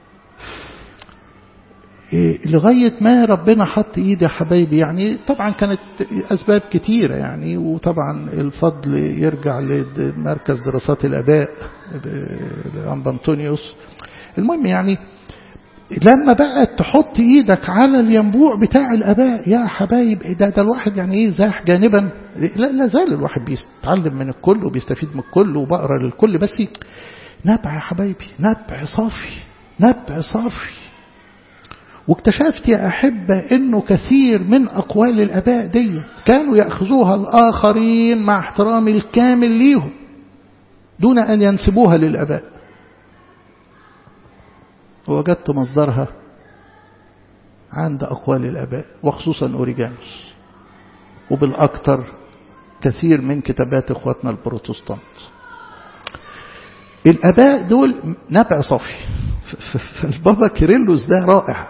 إيه لغاية ما ربنا حط ايدي يا حبايبي يعني طبعا كانت اسباب كتيرة يعني وطبعا الفضل يرجع لمركز دراسات الاباء لأنبا أنطونيوس المهم يعني لما بقى تحط ايدك على الينبوع بتاع الاباء يا حبايب ده ده الواحد يعني ايه زاح جانبا لا لا زال الواحد بيتعلم من الكل وبيستفيد من الكل وبقرا للكل بس نبع يا حبايبي نبع صافي نبع صافي واكتشفت يا أحبة أنه كثير من أقوال الأباء دي كانوا يأخذوها الآخرين مع احترامي الكامل ليهم دون أن ينسبوها للأباء ووجدت مصدرها عند أقوال الأباء وخصوصا أوريجانوس وبالأكثر كثير من كتابات إخواتنا البروتستانت الأباء دول نبع صافي فالبابا كيرلس ده رائع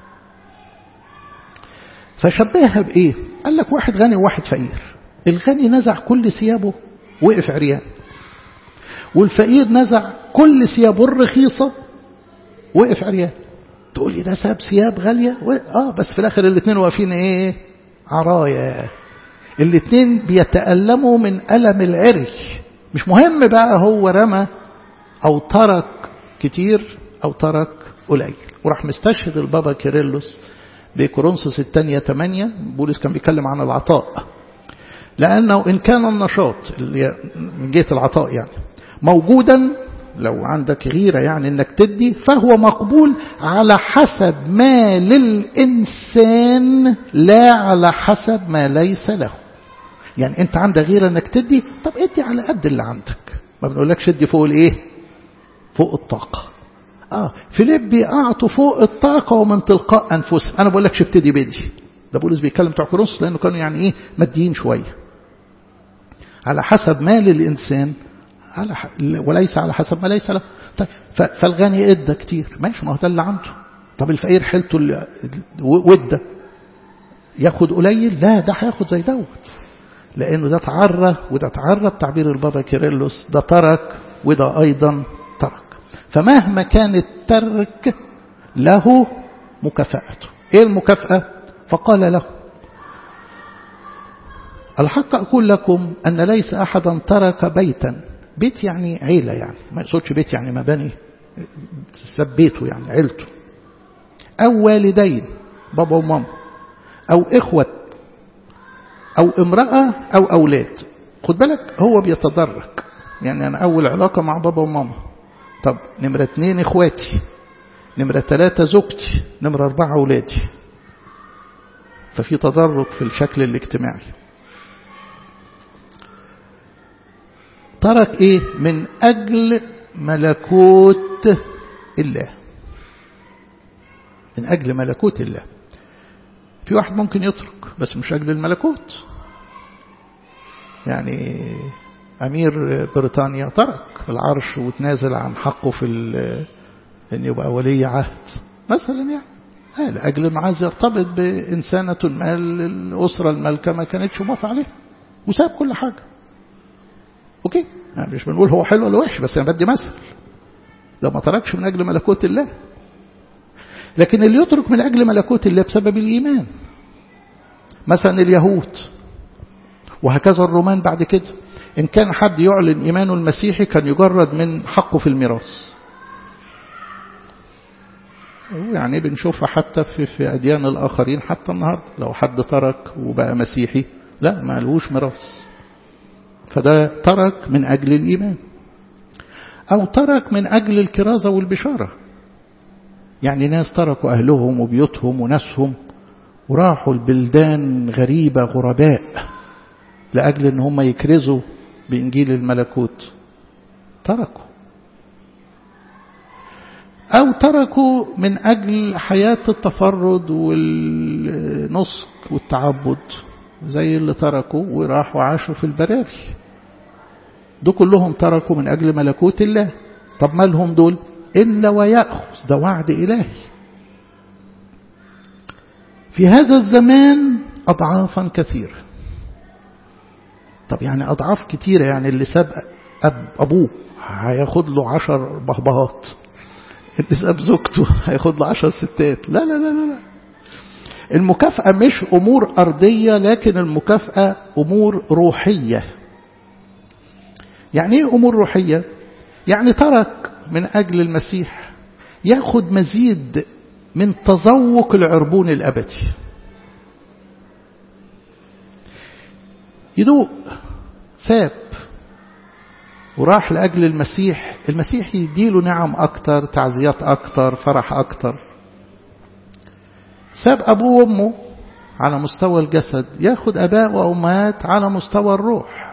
فشبهها بإيه قال لك واحد غني وواحد فقير الغني نزع كل ثيابه وقف عريان والفقير نزع كل ثيابه الرخيصة وقف عريان تقول لي ده ساب ثياب غالية اه بس في الآخر الاثنين واقفين ايه عرايا الاثنين بيتألموا من ألم العري مش مهم بقى هو رمى أو ترك كتير أو ترك قليل وراح مستشهد البابا كيرلس بكورنثوس الثانية 8 بولس كان بيتكلم عن العطاء لأنه إن كان النشاط اللي من جهة العطاء يعني موجودا لو عندك غيرة يعني انك تدي فهو مقبول على حسب ما للإنسان لا على حسب ما ليس له يعني انت عندك غيرة انك تدي طب ادي على قد اللي عندك ما بنقولكش ادي فوق الايه فوق الطاقة اه فيليبي اعطوا فوق الطاقة ومن تلقاء انفسهم انا بقول لكش ابتدي بدي ده بولس بيتكلم بتاع كورنثوس لانه كانوا يعني ايه ماديين شويه على حسب ما للانسان على ح... وليس على حسب ما ليس له طيب فالغني ادى كتير ماشي ما هو ده اللي عنده طب الفقير حيلته اللي وده ياخد قليل لا ده هياخد زي دوت لانه ده تعرى وده تعرى بتعبير البابا كيرلس ده ترك وده ايضا ترك فمهما كان الترك له مكافأته ايه المكافأة فقال له الحق أقول لكم أن ليس أحدا ترك بيتا بيت يعني عيلة يعني ما يقصدش بيت يعني مباني ساب بيته يعني عيلته أو والدين بابا وماما أو إخوة أو امرأة أو أولاد خد بالك هو بيتدرج يعني أنا أول علاقة مع بابا وماما طب نمرة اتنين إخواتي نمرة ثلاثة زوجتي نمرة أربعة أولادي ففي تدرج في الشكل الاجتماعي ترك إيه من أجل ملكوت الله من أجل ملكوت الله في واحد ممكن يترك بس مش أجل الملكوت يعني أمير بريطانيا ترك العرش وتنازل عن حقه في أن يبقى ولي عهد مثلا يعني لأجل أنه عايز يرتبط بإنسانة ما الأسرة المالكة ما كانتش موافقة عليه وساب كل حاجة أوكي يعني مش بنقول هو حلو ولا وحش بس أنا بدي مثل لو ما تركش من أجل ملكوت الله لكن اللي يترك من أجل ملكوت الله بسبب الإيمان مثلا اليهود وهكذا الرومان بعد كده إن كان حد يعلن إيمانه المسيحي كان يجرد من حقه في الميراث يعني بنشوفها حتى في, في أديان الآخرين حتى النهاردة لو حد ترك وبقى مسيحي لا ما لهوش ميراث فده ترك من أجل الإيمان أو ترك من أجل الكرازة والبشارة يعني ناس تركوا أهلهم وبيوتهم وناسهم وراحوا البلدان غريبة غرباء لأجل أن هم يكرزوا بإنجيل الملكوت تركوا أو تركوا من أجل حياة التفرد والنسك والتعبد زي اللي تركوا وراحوا عاشوا في البراري دول كلهم تركوا من أجل ملكوت الله طب ما لهم دول إلا ويأخذ ده وعد إلهي في هذا الزمان أضعافا كثيرة طب يعني أضعاف كتيرة يعني اللي ساب أب أبوه هياخد له عشر بهبهات اللي ساب زوجته هياخد له عشر ستات لا لا لا لا, لا. المكافأة مش أمور أرضية لكن المكافأة أمور روحية يعني إيه أمور روحية يعني ترك من أجل المسيح ياخد مزيد من تذوق العربون الأبدي يدوق ساب وراح لأجل المسيح المسيح يديله نعم أكتر تعزيات أكتر فرح أكتر ساب أبوه وأمه على مستوى الجسد ياخد أباء وأمهات على مستوى الروح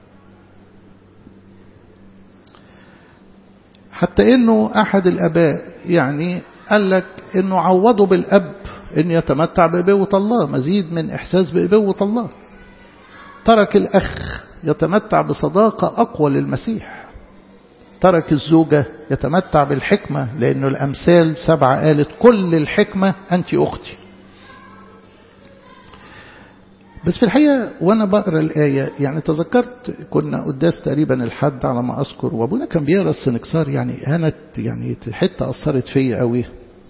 حتى إنه أحد الأباء يعني قال لك إنه عوضه بالأب إن يتمتع بإبوة الله مزيد من إحساس بإبوة الله ترك الأخ يتمتع بصداقة أقوى للمسيح ترك الزوجة يتمتع بالحكمة لأنه الأمثال سبعة قالت كل الحكمة أنت أختي بس في الحقيقة وأنا بقرأ الآية يعني تذكرت كنا قداس تقريبا الحد على ما أذكر وأبونا كان بيقرأ السنكسار يعني هانت يعني حتة أثرت فيا قوي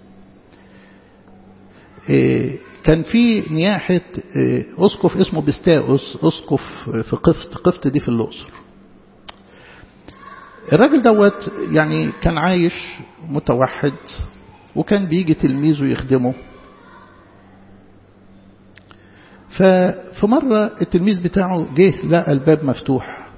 إيه كان في نياحة إيه أسقف اسمه بستاؤس أسقف في قفط قفط دي في الأقصر الراجل دوت يعني كان عايش متوحد وكان بيجي تلميذه يخدمه ففي مرة التلميذ بتاعه جه لقى الباب مفتوح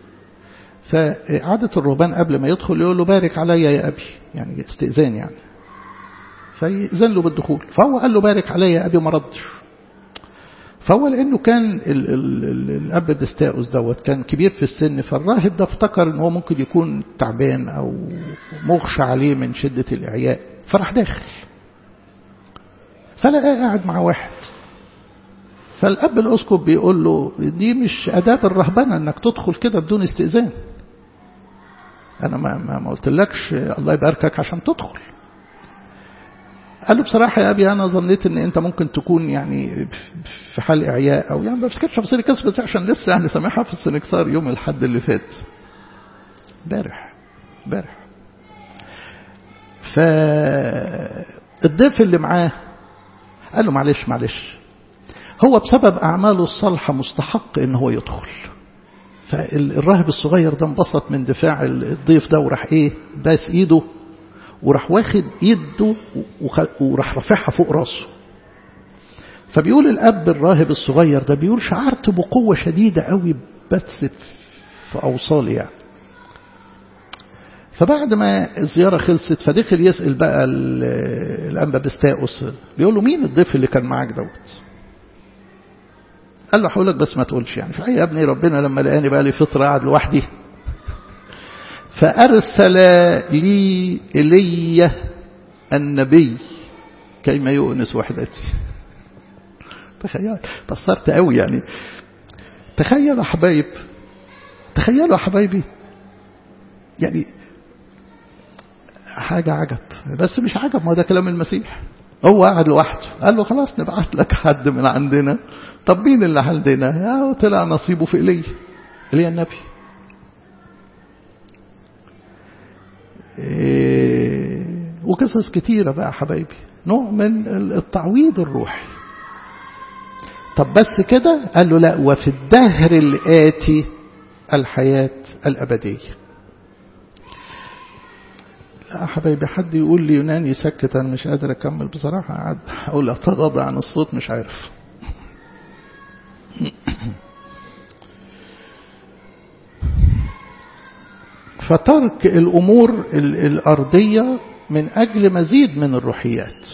فعادة الرهبان قبل ما يدخل يقول له بارك عليا يا أبي يعني استئذان يعني فيأذن له بالدخول فهو قال له بارك عليا يا أبي ما ردش فهو لأنه كان ال ال ال الأب بستاؤس دوت كان كبير في السن فالراهب ده افتكر ان هو ممكن يكون تعبان أو مغشى عليه من شدة الإعياء فراح داخل فلقى قاعد مع واحد فالأب الأسقف بيقول له دي مش أداب الرهبنة أنك تدخل كده بدون استئذان أنا ما, ما, ما قلتلكش الله يباركك عشان تدخل قال له بصراحة يا أبي أنا ظنيت أن أنت ممكن تكون يعني في حال إعياء أو يعني ما بفكرش تفاصيل القصة بس عشان لسه يعني سامعها في السنكسار يوم الحد اللي فات امبارح امبارح فالضيف اللي معاه قال له معلش معلش هو بسبب أعماله الصالحة مستحق إن هو يدخل فالراهب الصغير ده انبسط من دفاع الضيف ده وراح ايه باس ايده وراح واخد ايده وراح رافعها فوق راسه فبيقول الاب الراهب الصغير ده بيقول شعرت بقوة شديدة قوي بثت في اوصالي يعني فبعد ما الزيارة خلصت فدخل يسأل بقى الأنبا بستاؤس بيقول له مين الضيف اللي كان معاك دوت قال له هقول لك بس ما تقولش يعني في يا ابني ربنا لما لقاني بقى لي فترة قاعد لوحدي فأرسل لي إلي النبي كيما يؤنس وحدتي تخيل بصرت قوي يعني تخيلوا يا حبايب تخيلوا يا حبايبي يعني حاجة عجب بس مش عجب ما ده كلام المسيح هو قاعد لوحده قال له خلاص نبعت لك حد من عندنا طب مين اللي عندنا يا طلع نصيبه في إلي إلي النبي إيه وقصص كتيرة بقى حبايبي نوع من التعويض الروحي طب بس كده قال له لا وفي الدهر الآتي الحياة الأبدية لا حبايبي حد يقول لي يوناني سكت أنا مش قادر أكمل بصراحة قاعد أقول أتغاضى عن الصوت مش عارف فترك الأمور الأرضية من أجل مزيد من الروحيات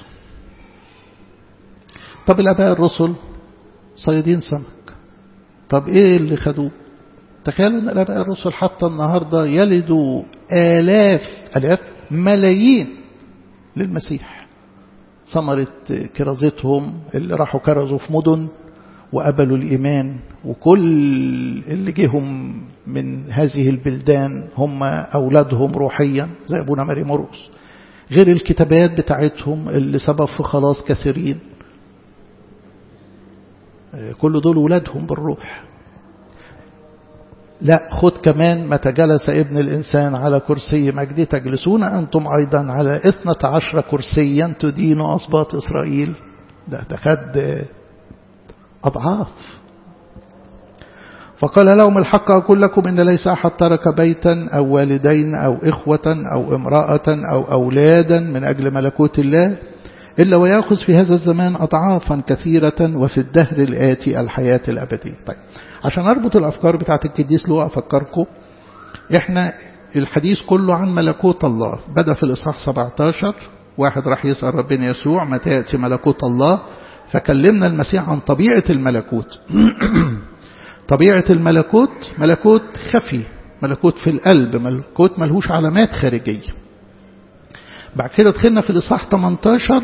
طب الأباء الرسل صيادين سمك طب إيه اللي خدوه تخيلوا أن الأباء الرسل حتى النهاردة يلدوا آلاف آلاف ملايين للمسيح ثمرة كرازتهم اللي راحوا كرزوا في مدن وقبلوا الإيمان وكل اللي جيهم من هذه البلدان هم أولادهم روحيا زي أبونا ماري مرقس غير الكتابات بتاعتهم اللي سبب في خلاص كثيرين كل دول ولادهم بالروح لا خد كمان متى جلس ابن الإنسان على كرسي مجد تجلسون أنتم أيضا على اثنة عشر كرسيا تدين أصباط إسرائيل ده ده خد أضعاف فقال لهم الحق أقول لكم إن ليس أحد ترك بيتا أو والدين أو إخوة أو امرأة أو أولادا من أجل ملكوت الله إلا ويأخذ في هذا الزمان أضعافا كثيرة وفي الدهر الآتي الحياة الأبدية طيب عشان أربط الأفكار بتاعت القديس لو أفكركم إحنا الحديث كله عن ملكوت الله بدأ في الإصحاح 17 واحد راح يسأل ربنا يسوع متى يأتي ملكوت الله فكلمنا المسيح عن طبيعة الملكوت طبيعة الملكوت ملكوت خفي ملكوت في القلب ملكوت ملهوش علامات خارجية بعد كده دخلنا في الإصحاح 18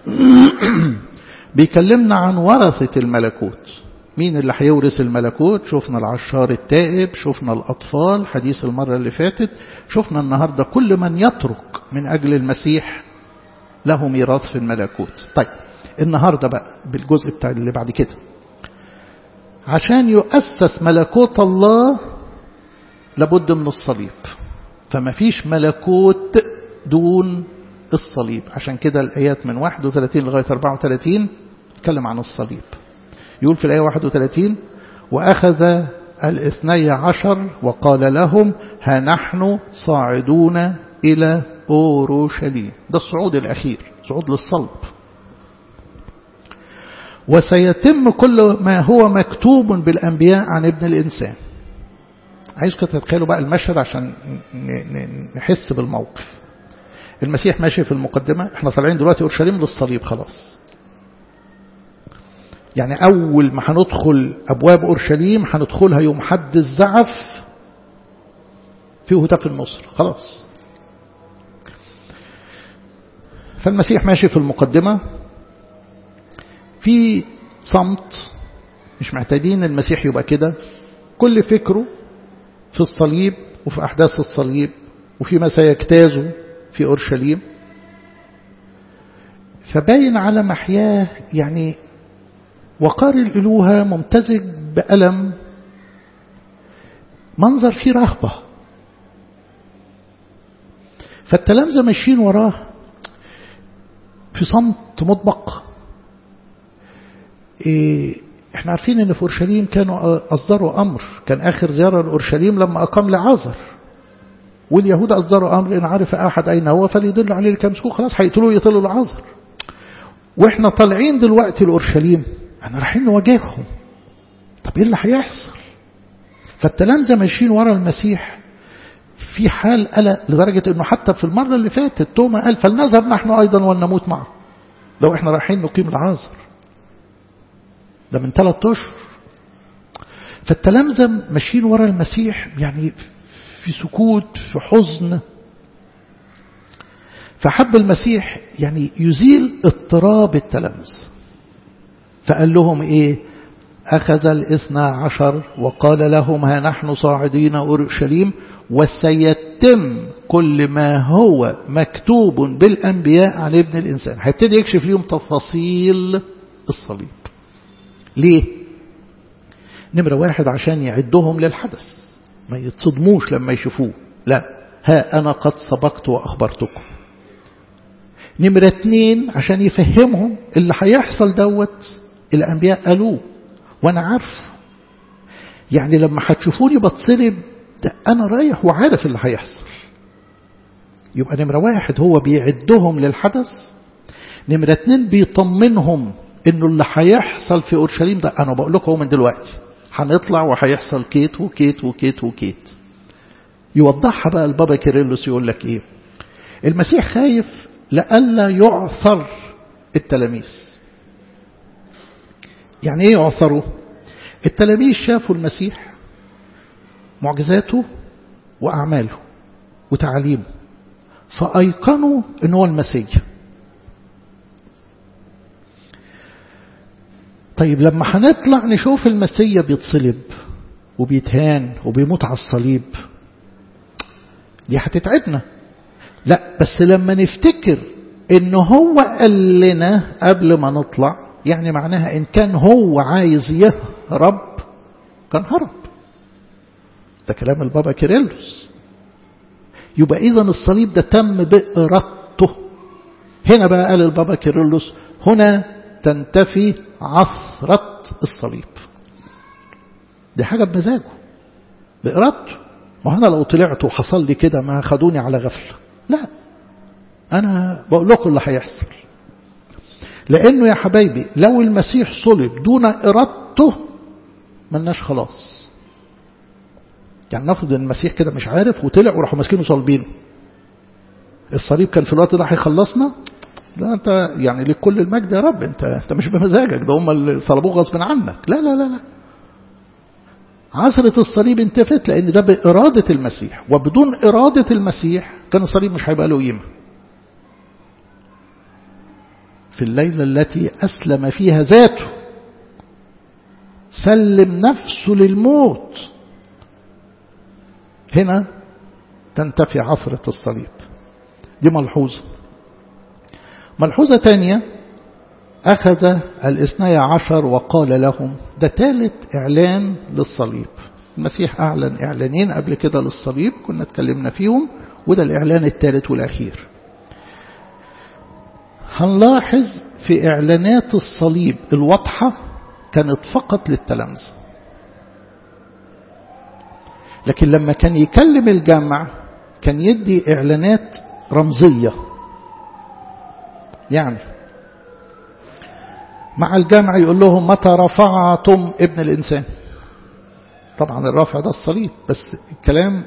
بيكلمنا عن ورثة الملكوت مين اللي هيورث الملكوت شفنا العشار التائب شفنا الأطفال حديث المرة اللي فاتت شفنا النهاردة كل من يترك من أجل المسيح له ميراث في الملكوت طيب النهاردة بقى بالجزء بتاع اللي بعد كده عشان يؤسس ملكوت الله لابد من الصليب فما فيش ملكوت دون الصليب عشان كده الآيات من 31 لغاية 34 تكلم عن الصليب يقول في الآية 31 وأخذ الاثني عشر وقال لهم ها نحن صاعدون إلى أوروشليم ده الصعود الأخير صعود للصلب وسيتم كل ما هو مكتوب بالأنبياء عن ابن الإنسان عايزكم تتخيلوا بقى المشهد عشان نحس بالموقف المسيح ماشي في المقدمة احنا طالعين دلوقتي أورشليم للصليب خلاص يعني أول ما هندخل أبواب أورشليم هندخلها يوم حد الزعف في هتاف النصر خلاص فالمسيح ماشي في المقدمة في صمت مش معتادين المسيح يبقى كده كل فكره في الصليب وفي أحداث الصليب وفيما سيجتازه في أورشليم فباين على محياه يعني وقار الألوهة ممتزج بألم منظر فيه رهبة فالتلامذة ماشيين وراه في صمت مطبق إيه احنا عارفين ان في اورشليم كانوا اصدروا امر كان اخر زياره لاورشليم لما اقام لعازر واليهود اصدروا امر ان عرف احد اين هو فليدل عليه لكمسكوه خلاص هيقتلوه يقتلوا لعازر واحنا طالعين دلوقتي لاورشليم احنا رايحين نواجههم طب ايه اللي هيحصل فالتلامذه ماشيين ورا المسيح في حال قلق لدرجه انه حتى في المره اللي فاتت توما قال فلنذهب نحن ايضا ونموت معه لو احنا رايحين نقيم العازر ده من ثلاث اشهر فالتلامذة ماشيين ورا المسيح يعني في سكوت في حزن فحب المسيح يعني يزيل اضطراب التلامذة فقال لهم ايه أخذ الاثنى عشر وقال لهم ها نحن صاعدين أورشليم وسيتم كل ما هو مكتوب بالأنبياء عن ابن الإنسان هيبتدي يكشف لهم تفاصيل الصليب ليه نمرة واحد عشان يعدهم للحدث ما يتصدموش لما يشوفوه لا ها أنا قد سبقت وأخبرتكم نمرة اتنين عشان يفهمهم اللي هيحصل دوت الأنبياء قالوه وأنا عارف يعني لما هتشوفوني بتصلب ده أنا رايح وعارف اللي هيحصل يبقى نمرة واحد هو بيعدهم للحدث نمرة اتنين بيطمنهم انه اللي هيحصل في اورشليم ده انا بقول لكم من دلوقتي هنطلع وهيحصل كيت وكيت وكيت وكيت يوضحها بقى البابا كيرلس يقول لك ايه المسيح خايف لئلا يعثر التلاميذ يعني ايه يعثروا التلاميذ شافوا المسيح معجزاته واعماله وتعاليمه فايقنوا ان هو المسيح طيب لما هنطلع نشوف المسيا بيتصلب وبيتهان وبيموت على الصليب دي هتتعبنا لا بس لما نفتكر ان هو قال لنا قبل ما نطلع يعني معناها ان كان هو عايز يهرب كان هرب ده كلام البابا كيرلس يبقى اذا الصليب ده تم بإرادته هنا بقى قال البابا كيرلس هنا تنتفي عثرة الصليب دي حاجة بمزاجه بإرادته ما أنا لو طلعت وحصل لي كده ما خدوني على غفلة لا أنا بقول لكم اللي هيحصل لأنه يا حبايبي لو المسيح صلب دون إرادته ملناش خلاص يعني نفرض ان المسيح كده مش عارف وطلع وراحوا ماسكينه صلبينه الصليب كان في الوقت ده هيخلصنا لا انت يعني لك كل المجد يا رب انت انت مش بمزاجك ده هم اللي صلبوه غصب عنك لا لا لا لا عثرة الصليب انتفت لان ده بإرادة المسيح وبدون إرادة المسيح كان الصليب مش هيبقى له قيمة في الليلة التي أسلم فيها ذاته سلم نفسه للموت هنا تنتفي عثرة الصليب دي ملحوظة ملحوظة تانية أخذ الاثني عشر وقال لهم ده ثالث إعلان للصليب المسيح أعلن إعلانين قبل كده للصليب كنا اتكلمنا فيهم وده الإعلان الثالث والأخير هنلاحظ في إعلانات الصليب الواضحة كانت فقط للتلامذة لكن لما كان يكلم الجامع كان يدي إعلانات رمزية يعني مع الجامع يقول لهم متى رفعتم ابن الإنسان طبعا الرفع ده الصليب بس الكلام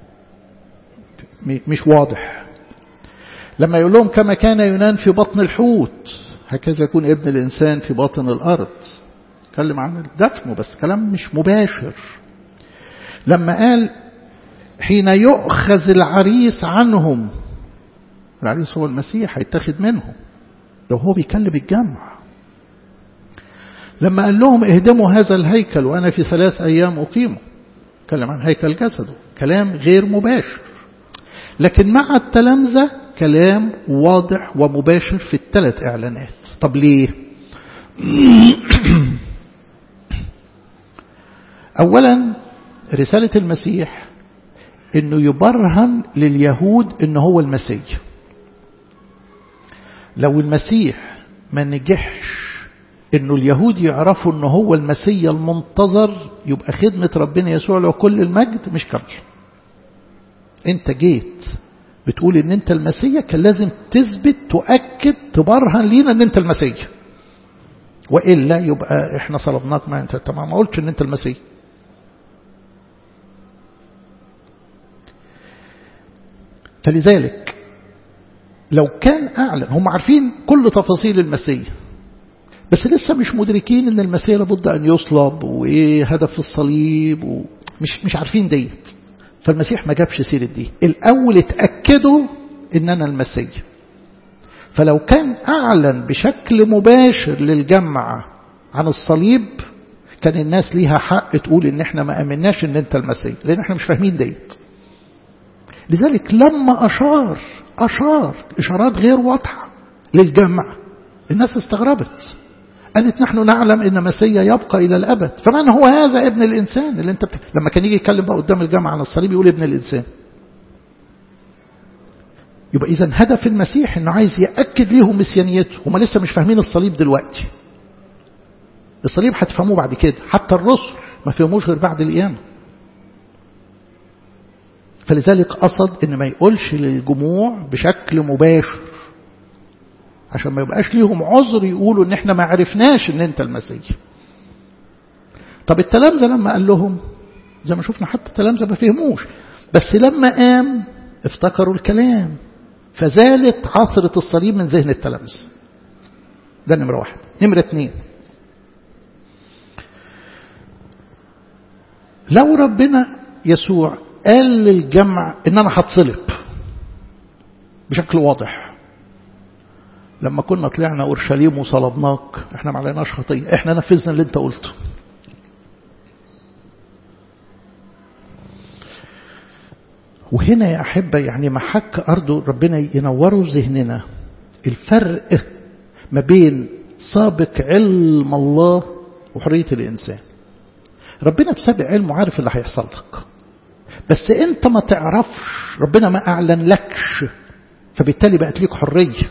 مش واضح لما يقول لهم كما كان يونان في بطن الحوت هكذا يكون ابن الإنسان في باطن الأرض تكلم عن الدفن بس كلام مش مباشر لما قال حين يؤخذ العريس عنهم العريس هو المسيح هيتاخد منهم ده هو بيكلم الجمع لما قال لهم اهدموا هذا الهيكل وأنا في ثلاث أيام أقيمه كلام عن هيكل جسده كلام غير مباشر لكن مع التلامذة كلام واضح ومباشر في الثلاث إعلانات طب ليه أولا رسالة المسيح انه يبرهن لليهود انه هو المسيح لو المسيح ما نجحش انه اليهود يعرفوا انه هو المسيا المنتظر يبقى خدمة ربنا يسوع له كل المجد مش كامل انت جيت بتقول ان انت المسيا كان لازم تثبت تؤكد تبرهن لينا ان انت المسيا وإلا يبقى احنا صلبناك ما انت طبعا ما قلتش ان انت المسيح فلذلك لو كان أعلن هم عارفين كل تفاصيل المسيح بس لسه مش مدركين ان المسيح لابد ان يصلب وايه هدف الصليب ومش مش عارفين ديت فالمسيح ما جابش سيرة دي الاول اتأكدوا ان انا المسيح فلو كان أعلن بشكل مباشر للجمع عن الصليب كان الناس ليها حق تقول ان احنا ما امناش ان انت المسيح لان احنا مش فاهمين ديت لذلك لما اشار اشار اشارات غير واضحة للجمع الناس استغربت قالت نحن نعلم ان مسيا يبقى الى الابد فمن هو هذا ابن الانسان اللي انت بت... لما كان يجي يتكلم بقى قدام الجمع عن الصليب يقول ابن الانسان يبقى إذا هدف المسيح أنه عايز يأكد ليهم مسيانيته هم لسه مش فاهمين الصليب دلوقتي الصليب هتفهموه بعد كده حتى الرسل ما فهموش غير بعد القيامة فلذلك قصد ان ما يقولش للجموع بشكل مباشر عشان ما يبقاش ليهم عذر يقولوا ان احنا ما عرفناش ان انت المسيح طب التلامذة لما قال لهم زي ما شفنا حتى التلامذة ما فهموش بس لما قام افتكروا الكلام فزالت عثرة الصليب من ذهن التلامذة ده نمرة واحد نمرة اتنين لو ربنا يسوع قال للجمع ان انا هتصلب بشكل واضح لما كنا طلعنا اورشليم وصلبناك احنا ما عليناش خطيه احنا نفذنا اللي انت قلته وهنا يا أحبة يعني محك أرضه ربنا ينوره ذهننا الفرق ما بين سابق علم الله وحرية الإنسان ربنا بسابق علمه عارف اللي هيحصل لك بس انت ما تعرفش ربنا ما أعلن لكش فبالتالي بقت ليك حرية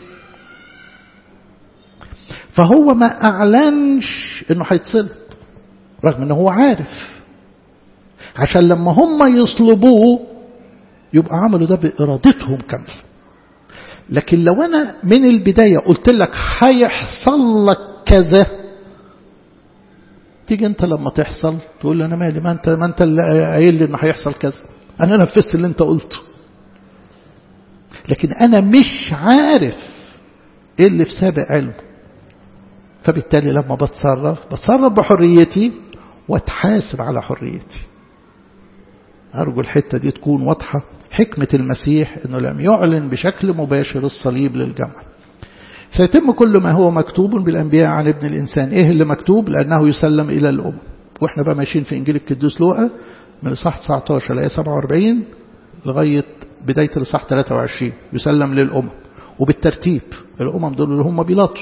فهو ما أعلنش انه هيتصلب رغم انه هو عارف عشان لما هم يصلبوه يبقى عملوا ده بإرادتهم كاملة لكن لو أنا من البداية قلت لك هيحصل لك كذا تيجي أنت لما تحصل تقول لي أنا مالي ما أنت ما أنت اللي قايل لي إنه هيحصل كذا أنا نفذت اللي أنت قلته لكن أنا مش عارف إيه اللي في سابق علم فبالتالي لما بتصرف بتصرف بحريتي واتحاسب على حريتي أرجو الحتة دي تكون واضحة حكمة المسيح أنه لم يعلن بشكل مباشر الصليب للجمع سيتم كل ما هو مكتوب بالأنبياء عن ابن الإنسان إيه اللي مكتوب لأنه يسلم إلى الأمم وإحنا بقى ماشيين في إنجيل القدوس لوقا من الإصحاح 19 لآية 47 لغاية بداية الإصحاح 23 يسلم للأمم وبالترتيب الأمم دول اللي هم بيلاطس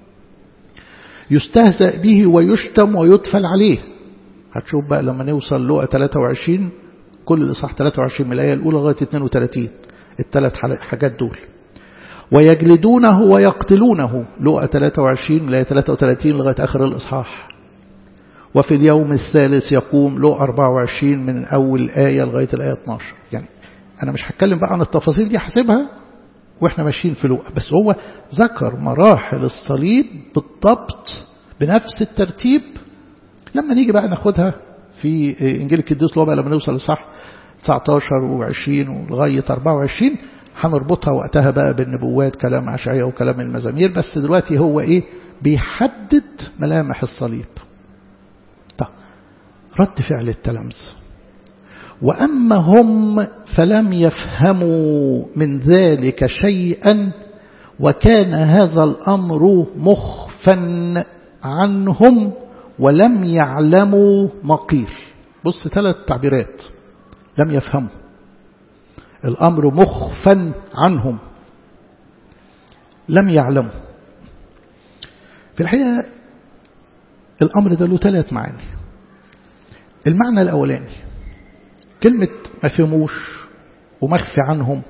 يستهزأ به ويشتم ويدفل عليه هتشوف بقى لما نوصل لوقا 23 كل الإصحاح 23 من الآية الأولى لغاية 32 الثلاث حاجات دول ويجلدونه ويقتلونه لوقا 23 من الآية 33 لغاية آخر الإصحاح وفي اليوم الثالث يقوم لوقا 24 من أول آية لغاية الآية 12 يعني أنا مش هتكلم بقى عن التفاصيل دي حاسبها وإحنا ماشيين في لوقا بس هو ذكر مراحل الصليب بالضبط بنفس الترتيب لما نيجي بقى ناخدها في إنجيل القديس لوقا لما نوصل لصح 19 و20 ولغاية 24 هنربطها وقتها بقى بالنبوات كلام عشعية وكلام المزامير بس دلوقتي هو إيه بيحدد ملامح الصليب طب رد فعل التلامذة وأما هم فلم يفهموا من ذلك شيئا وكان هذا الأمر مخفا عنهم ولم يعلموا ما قيل بص ثلاث تعبيرات لم يفهموا الأمر مخفا عنهم لم يعلموا في الحقيقة الأمر ده له ثلاث معاني المعنى الأولاني كلمة ما فهموش ومخفي عنهم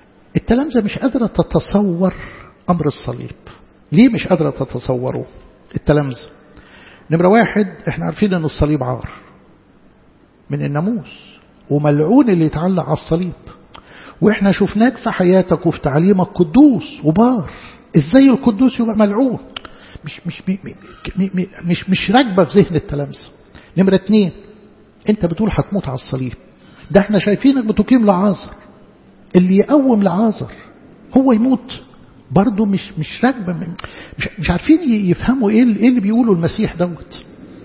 التلامذة مش قادرة تتصور أمر الصليب ليه مش قادرة تتصوره التلامذة نمرة واحد احنا عارفين ان الصليب عار من الناموس وملعون اللي يتعلق على الصليب واحنا شفناك في حياتك وفي تعليمك قدوس وبار ازاي القدوس يبقى ملعون مش مش مش مش, مش راكبه في ذهن التلامذه نمره اتنين انت بتقول هتموت على الصليب ده احنا شايفينك بتقيم لعازر اللي يقوم لعازر هو يموت برضه مش مش راكبه مش, مش عارفين يفهموا ايه ايه اللي بيقوله المسيح دوت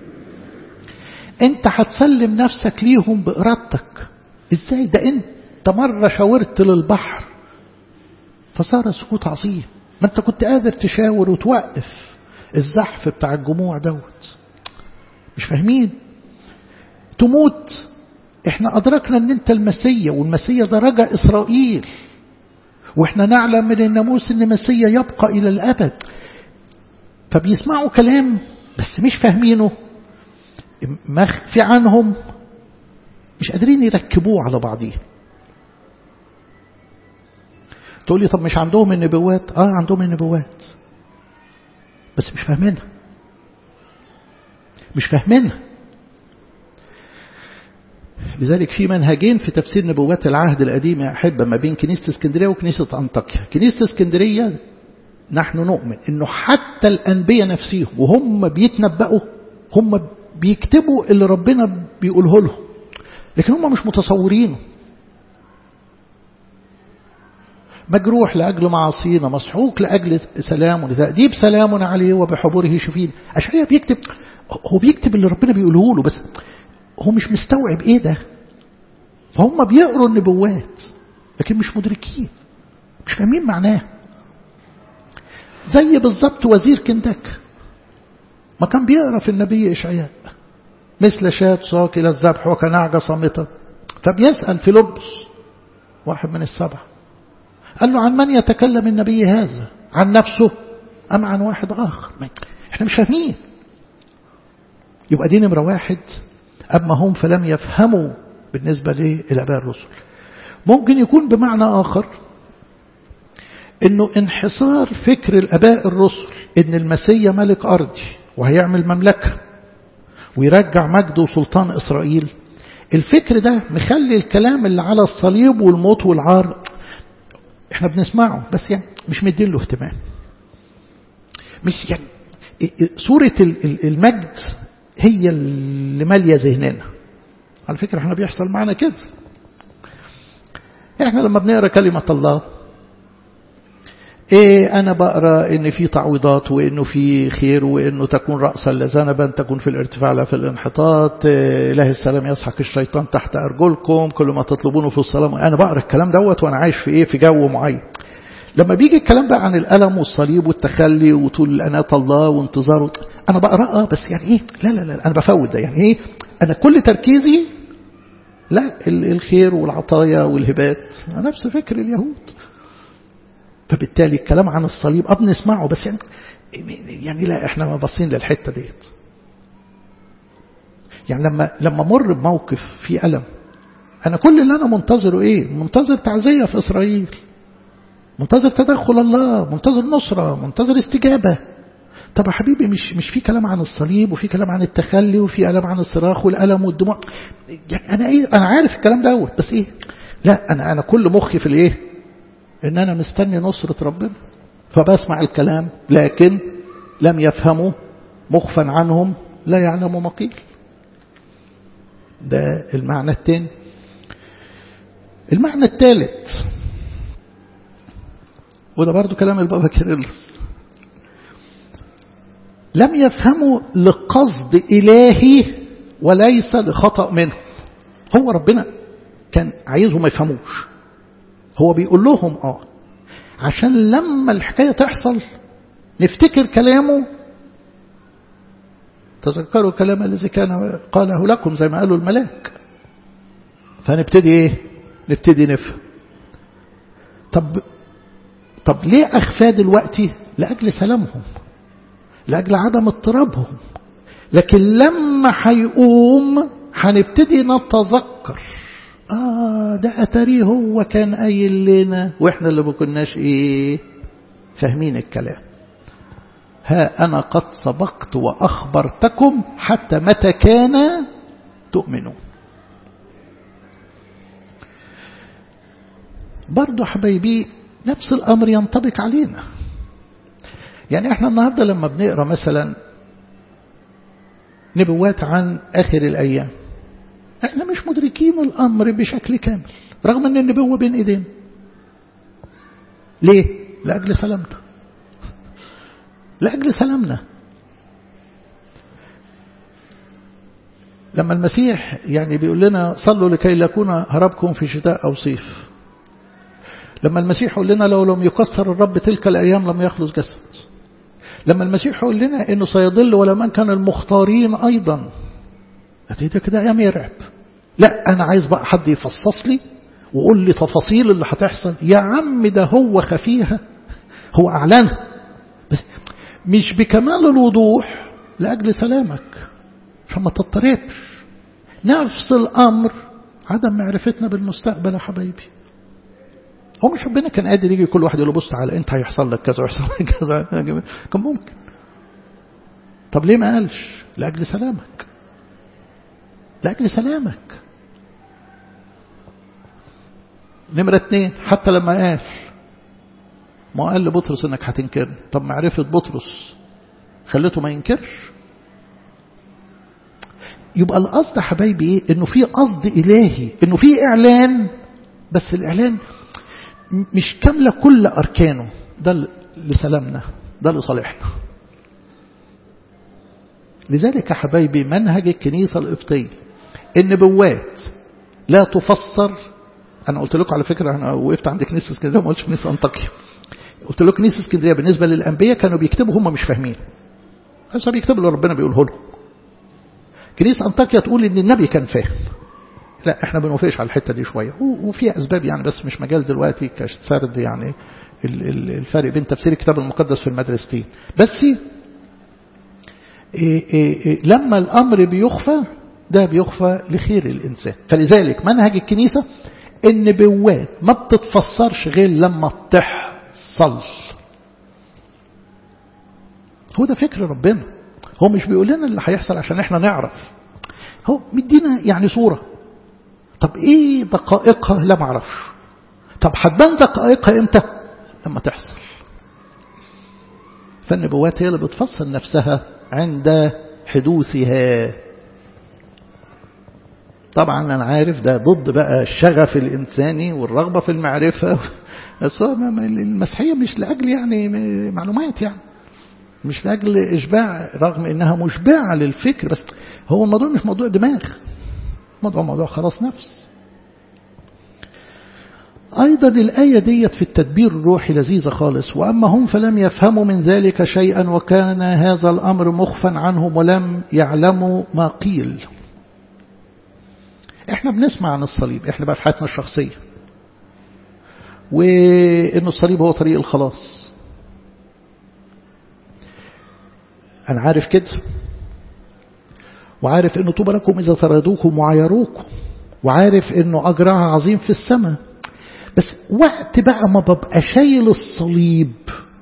انت هتسلم نفسك ليهم بارادتك ازاي ده انت مره شاورت للبحر فصار سكوت عظيم ما انت كنت قادر تشاور وتوقف الزحف بتاع الجموع دوت مش فاهمين تموت احنا ادركنا ان انت المسيا والمسيا ده رجا اسرائيل واحنا نعلم من الناموس ان المسيا يبقى الى الابد فبيسمعوا كلام بس مش فاهمينه مخفي عنهم مش قادرين يركبوه على بعضيه تقول لي طب مش عندهم النبوات اه عندهم النبوات بس مش فاهمينها مش فاهمينها لذلك في منهجين في تفسير نبوات العهد القديم يا أحبة ما بين كنيسة اسكندرية وكنيسة أنطاكيا كنيسة اسكندرية نحن نؤمن أنه حتى الأنبياء نفسهم وهم بيتنبأوا هم بيكتبوا اللي ربنا بيقوله لهم لكن هم مش متصورينه مجروح لأجل معاصينا مسحوق لأجل سلام لتأديب سلام عليه وبحبوره شفين أشعيا بيكتب هو بيكتب اللي ربنا بيقوله له بس هو مش مستوعب ايه ده فهم بيقروا النبوات لكن مش مدركين مش فاهمين معناه زي بالظبط وزير كندك ما كان بيقرا في النبي اشعياء مثل شاة ساق الى الذبح وكنعجة صامتة فبيسأل في لبس واحد من السبعة قال له عن من يتكلم النبي هذا عن نفسه أم عن واحد آخر احنا مش فاهمين يبقى دي نمرة واحد أما هم فلم يفهموا بالنسبة للآباء الرسل ممكن يكون بمعنى آخر انه انحصار فكر الآباء الرسل ان المسيا ملك أرضي وهيعمل مملكة ويرجع مجد وسلطان إسرائيل الفكر ده مخلي الكلام اللي على الصليب والموت والعار احنا بنسمعه بس يعني مش مدين له اهتمام مش يعني صورة المجد هي اللي مالية ذهننا على فكرة احنا بيحصل معنا كده احنا لما بنقرأ كلمة الله ايه انا بقرا ان في تعويضات وانه في خير وانه تكون راسا لذنبا تكون في الارتفاع لا في الانحطاط إيه اله السلام يسحق الشيطان تحت ارجلكم كل ما تطلبونه في الصلاه انا بقرا الكلام دوت وانا عايش في ايه في جو معين لما بيجي الكلام بقى عن الالم والصليب والتخلي وطول اناه الله وانتظاره انا بقراه بس يعني ايه لا لا لا انا بفوت ده يعني ايه انا كل تركيزي لا الخير والعطايا والهبات نفس فكر اليهود فبالتالي الكلام عن الصليب اه بنسمعه بس يعني يعني لا احنا ما باصين للحته ديت يعني لما لما مر بموقف فيه الم انا كل اللي انا منتظره ايه منتظر تعزيه في اسرائيل منتظر تدخل الله منتظر نصره منتظر استجابه طب يا حبيبي مش مش في كلام عن الصليب وفي كلام عن التخلي وفي كلام عن الصراخ والالم والدموع يعني انا ايه انا عارف الكلام دوت بس ايه لا انا انا كل مخي في الايه ان انا مستني نصرة ربنا فبسمع الكلام لكن لم يفهموا مخفا عنهم لا يعلموا ما قيل ده المعنى الثاني المعنى الثالث وده برضو كلام البابا كيرلس لم يفهموا لقصد إلهي وليس لخطأ منه هو ربنا كان عايزهم ما يفهموش هو بيقول لهم اه عشان لما الحكاية تحصل نفتكر كلامه تذكروا كلام الذي كان قاله لكم زي ما قالوا الملاك فنبتدي ايه نبتدي نفهم طب طب ليه أخفاه دلوقتي لأجل سلامهم لأجل عدم اضطرابهم لكن لما هيقوم هنبتدي نتذكر آه ده أتاريه هو كان قايل لنا وإحنا اللي ما كناش إيه فاهمين الكلام ها أنا قد سبقت وأخبرتكم حتى متى كان تؤمنون برضو حبايبي نفس الأمر ينطبق علينا يعني احنا النهاردة لما بنقرأ مثلا نبوات عن آخر الأيام احنا مش مدركين الأمر بشكل كامل رغم أن النبوة بين إيدينا ليه؟ لأجل سلامنا لأجل سلامنا لما المسيح يعني بيقول لنا صلوا لكي لا يكون هربكم في شتاء أو صيف لما المسيح يقول لنا لو لم يكسر الرب تلك الأيام لم يخلص جسد لما المسيح يقول لنا أنه سيضل ولا من كان المختارين أيضا ده كده أيام يرعب لا أنا عايز بقى حد يفصص لي وقول لي تفاصيل اللي هتحصل يا عم ده هو خفيها هو أعلنها بس مش بكمال الوضوح لأجل سلامك عشان ما تضطربش نفس الأمر عدم معرفتنا بالمستقبل يا حبايبي هو مش ربنا كان قادر يجي كل واحد يقول له بص تعالى انت هيحصل لك كذا ويحصل لك كذا كان ممكن طب ليه ما قالش لأجل سلامك لأجل سلامك نمرة اتنين حتى لما قال ما قال لبطرس انك هتنكرني طب معرفة بطرس خلته ما ينكرش يبقى القصد يا حبايبي ايه انه في قصد الهي انه في اعلان بس الاعلان مش كاملة كل اركانه ده لسلامنا ده لصالحنا لذلك يا حبايبي منهج الكنيسة القبطية النبوات لا تفسر أنا قلت لكم على فكرة أنا وقفت عند كنيسة اسكندرية ما قلتش كنيسة أنطاكيا قلت لكم كنيسة اسكندرية بالنسبة للأنبياء كانوا بيكتبوا هم مش فاهمين بس بيكتبوا اللي ربنا بيقوله لهم كنيسة أنطاكيا تقول إن النبي كان فاهم لا احنا بنوافقش على الحتة دي شوية وفيها أسباب يعني بس مش مجال دلوقتي كسرد يعني الفرق بين تفسير الكتاب المقدس في المدرستين بس إيه إيه إيه لما الأمر بيخفى ده بيخفى لخير الإنسان فلذلك منهج الكنيسة النبوات ما بتتفسرش غير لما تحصل هو ده فكر ربنا هو مش بيقول لنا اللي هيحصل عشان احنا نعرف هو مدينا يعني صورة طب ايه دقائقها لا معرفش طب هتبان دقائقها امتى لما تحصل فالنبوات هي اللي بتفصل نفسها عند حدوثها طبعا أنا عارف ده ضد بقى الشغف الإنساني والرغبة في المعرفة بس المسيحية مش لأجل يعني معلومات يعني مش لأجل إشباع رغم إنها مشبعة للفكر بس هو الموضوع مش موضوع دماغ موضوع موضوع خلاص نفس أيضا الآية ديت في التدبير الروحي لذيذة خالص وأما هم فلم يفهموا من ذلك شيئا وكان هذا الأمر مخفا عنهم ولم يعلموا ما قيل احنا بنسمع عن الصليب احنا بقى في حياتنا الشخصية وإن الصليب هو طريق الخلاص أنا عارف كده وعارف إنه طوبى لكم إذا طردوكم وعيروكم وعارف إنه أجرها عظيم في السماء بس وقت بقى ما ببقى شايل الصليب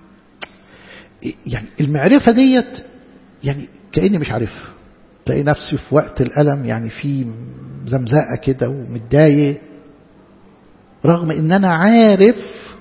يعني المعرفة ديت يعني كأني مش عارفها تلاقي نفسي في وقت الألم يعني في زمزقة كده ومتضايق رغم ان انا عارف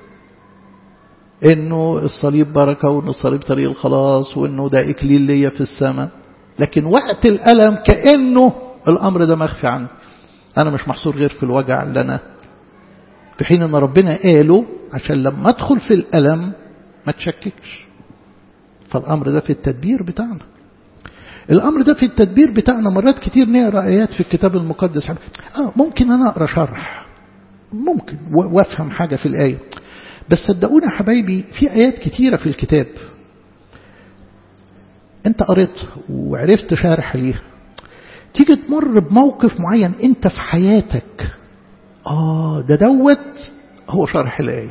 انه الصليب بركة وان الصليب طريق الخلاص وانه ده اكليل ليا في السماء لكن وقت الألم كأنه الامر ده مخفي عني انا مش محصور غير في الوجع اللي انا في حين ان ربنا قاله عشان لما ادخل في الألم ما تشككش فالامر ده في التدبير بتاعنا الأمر ده في التدبير بتاعنا مرات كتير نقرأ آيات في الكتاب المقدس آه ممكن أنا أقرأ شرح ممكن وافهم حاجة في الآية بس صدقونا يا حبايبي في آيات كتيرة في الكتاب أنت قريت وعرفت شارح ليها تيجي تمر بموقف معين أنت في حياتك آه ده دوت هو شرح الآية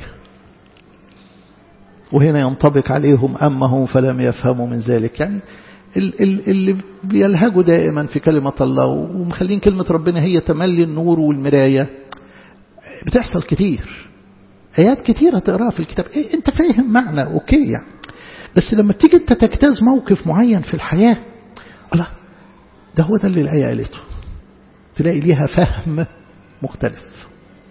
وهنا ينطبق عليهم أما هم فلم يفهموا من ذلك يعني اللي بيلهجوا دائما في كلمة الله ومخلين كلمة ربنا هي تملي النور والمراية بتحصل كتير آيات كتيرة تقراها في الكتاب إيه أنت فاهم معنى أوكي يعني بس لما تيجي انت تجتاز موقف معين في الحياة الله ده هو ده اللي الآية قالته تلاقي ليها فهم مختلف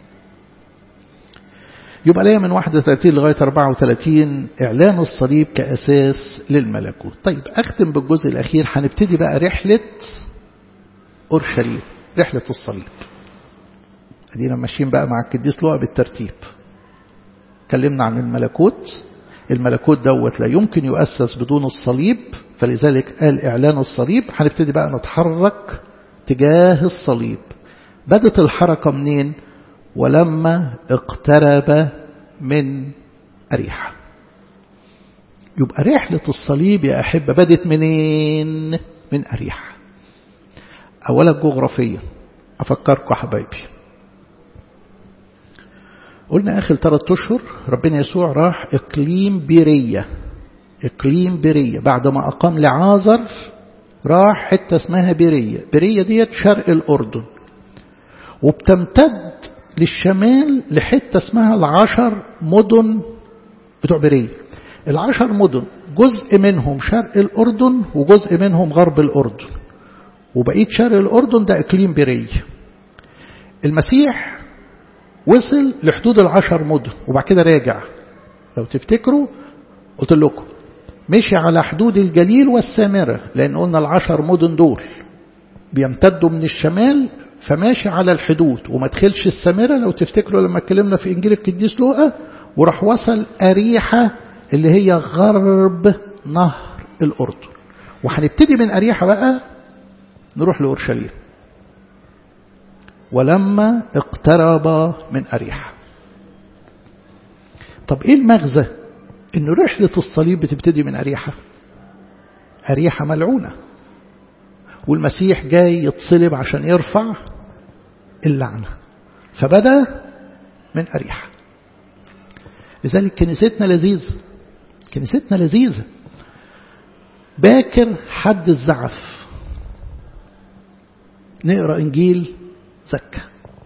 يبقى الآية من 31 لغاية 34 إعلان الصليب كأساس للملكوت طيب أختم بالجزء الأخير هنبتدي بقى رحلة أورشليم رحلة الصليب ادينا ماشيين بقى مع القديس لوقا بالترتيب اتكلمنا عن الملكوت الملكوت دوت لا يمكن يؤسس بدون الصليب فلذلك قال إعلان الصليب هنبتدي بقى نتحرك تجاه الصليب بدت الحركة منين ولما اقترب من أريحة يبقى رحلة الصليب يا أحبة بدت منين من أريحة أولا جغرافيا أفكركم حبايبي قلنا آخر ثلاثة أشهر ربنا يسوع راح إقليم بيرية إقليم بيرية بعد ما أقام لعازر راح حتة اسمها بيرية بيرية ديت شرق الأردن وبتمتد للشمال لحتة اسمها العشر مدن بتوع بيرية العشر مدن جزء منهم شرق الأردن وجزء منهم غرب الأردن وبقيت شرق الأردن ده إقليم بيرية المسيح وصل لحدود العشر مدن وبعد كده راجع لو تفتكروا قلت لكم مشي على حدود الجليل والسامرة لأن قلنا العشر مدن دول بيمتدوا من الشمال فماشي على الحدود وما دخلش السامرة لو تفتكروا لما اتكلمنا في إنجيل القديس لوقا وراح وصل أريحة اللي هي غرب نهر الأردن وهنبتدي من أريحة بقى نروح لأورشليم ولما اقترب من أريحة طب ايه المغزى ان رحلة الصليب بتبتدي من أريحة أريحة ملعونة والمسيح جاي يتصلب عشان يرفع اللعنة فبدأ من أريحة لذلك كنيستنا لذيذة كنيستنا لذيذة باكر حد الزعف نقرأ إنجيل زكى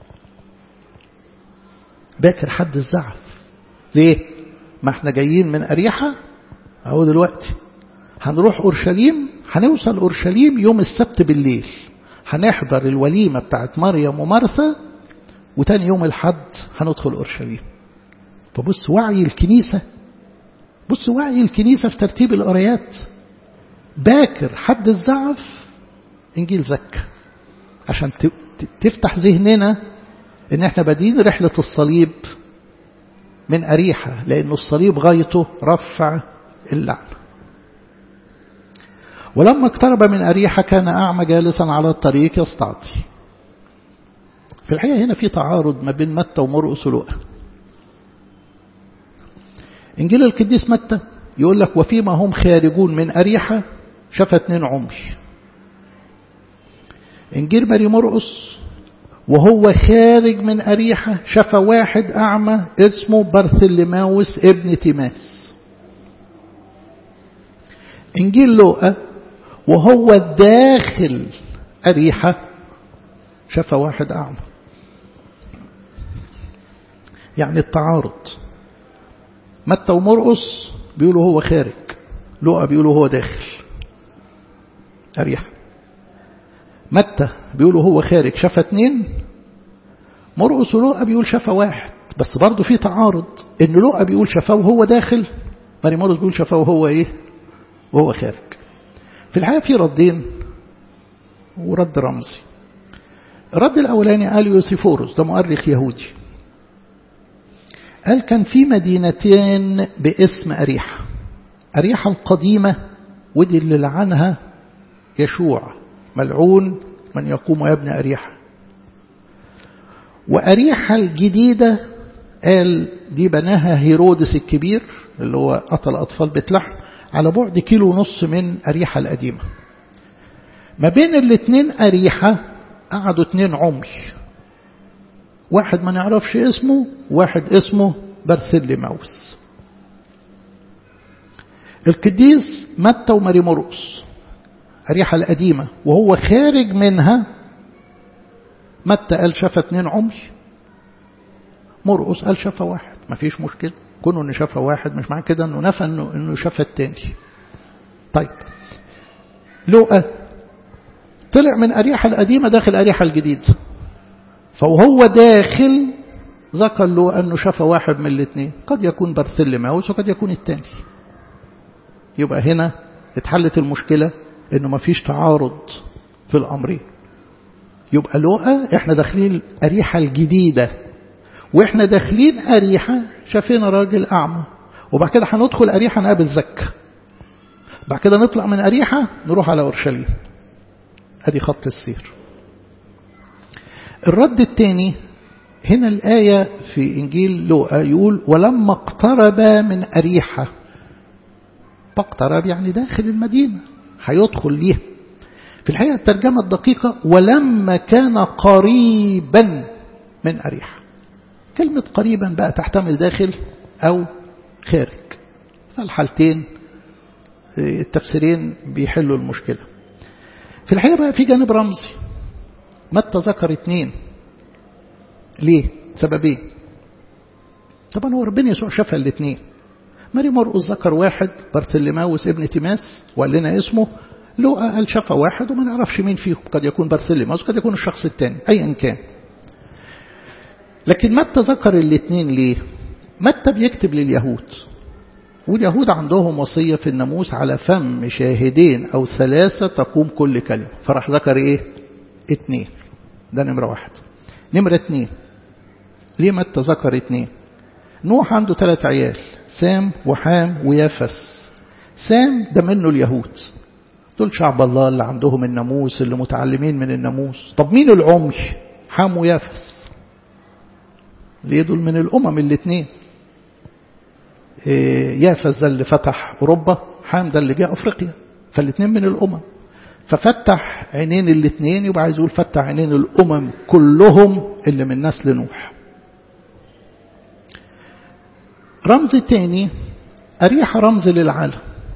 باكر حد الزعف ليه ما احنا جايين من أريحة اهو دلوقتي هنروح أورشليم هنوصل أورشليم يوم السبت بالليل هنحضر الوليمة بتاعت مريم ومرثا وتاني يوم الحد هندخل أورشليم فبص وعي الكنيسة بص وعي الكنيسة في ترتيب القرايات باكر حد الزعف إنجيل زكى عشان تفتح ذهننا ان احنا بادين رحلة الصليب من أريحة لأن الصليب غايته رفع اللعنة ولما اقترب من أريحة كان أعمى جالسا على الطريق يستعطي في الحقيقة هنا في تعارض ما بين متى ومرقس ولوقا إنجيل القديس متى يقول لك وفيما هم خارجون من أريحة شاف اتنين عمي إنجيل ماري مرقس وهو خارج من أريحة شاف واحد أعمى اسمه برثلماوس ابن تيماس إنجيل لوقا وهو داخل أريحة شاف واحد أعمى يعني التعارض متى ومرقس بيقولوا هو خارج لوقا بيقولوا هو داخل أريحة متى بيقولوا هو خارج شاف اتنين مرقس ولوقا بيقول شاف واحد بس برضه في تعارض ان لوقا بيقول شافاه وهو داخل ماري مرقس بيقول شافاه وهو ايه وهو خارج في الحقيقة في ردين ورد رمزي الرد الأولاني قال يوسيفوروس ده مؤرخ يهودي قال كان في مدينتين باسم أريحة أريحة القديمة ودي اللي لعنها يشوع ملعون من يقوم ويبني أريحة وأريحة الجديدة قال دي بناها هيرودس الكبير اللي هو قتل أطفال بيت لحم على بعد كيلو ونص من أريحة القديمة ما بين الاثنين أريحة قعدوا اثنين عمي واحد ما نعرفش اسمه واحد اسمه برثلماوس القديس متى وماري مرقس أريحة القديمة وهو خارج منها متى قال شاف اتنين عمي مرقس قال شاف واحد ما فيش مشكلة كونه انه شافها واحد مش معنى كده انه نفى انه انه شافها التاني طيب لوقا طلع من أريحة القديمة داخل أريحة الجديدة فوهو داخل ذكر له أنه شاف واحد من الاثنين قد يكون برثلماوس وقد يكون الثاني يبقى هنا اتحلت المشكلة انه ما فيش تعارض في الأمرين يبقى لوقا احنا داخلين أريحة الجديدة واحنا داخلين أريحة شافينا راجل أعمى وبعد كده هندخل أريحة نقابل زكا بعد كده نطلع من أريحة نروح على أورشليم ادي خط السير الرد الثاني هنا الآية في إنجيل لوقا يقول ولما اقترب من أريحة اقترب يعني داخل المدينة هيدخل ليها في الحقيقة الترجمة الدقيقة ولما كان قريبا من أريحة كلمة قريبا بقى تحتمل داخل أو خارج فالحالتين التفسيرين بيحلوا المشكلة في الحقيقة بقى في جانب رمزي متى ذكر اتنين ليه سببين طبعا هو ربنا يسوع شافها الاثنين ماري مرقس ذكر واحد برثلماوس ابن تيماس وقال لنا اسمه لوقا قال شافها واحد وما نعرفش مين فيهم قد يكون برثلماوس قد يكون الشخص الثاني ايا كان لكن متى ذكر الاثنين ليه متى بيكتب لليهود واليهود عندهم وصية في الناموس على فم شاهدين أو ثلاثة تقوم كل كلمة فراح ذكر إيه اتنين ده نمرة واحد نمرة اتنين ليه متى ذكر اتنين نوح عنده ثلاث عيال سام وحام ويافس سام ده منه اليهود دول شعب الله اللي عندهم الناموس اللي متعلمين من الناموس طب مين العمي حام ويافس ليه دول من الأمم الاثنين يافس ده اللي فتح أوروبا حام ده اللي جاء أفريقيا فالاثنين من الأمم ففتح عينين الاثنين يبقى عايز يقول فتح عينين الأمم كلهم اللي من نسل نوح رمز تاني أريحة رمز للعالم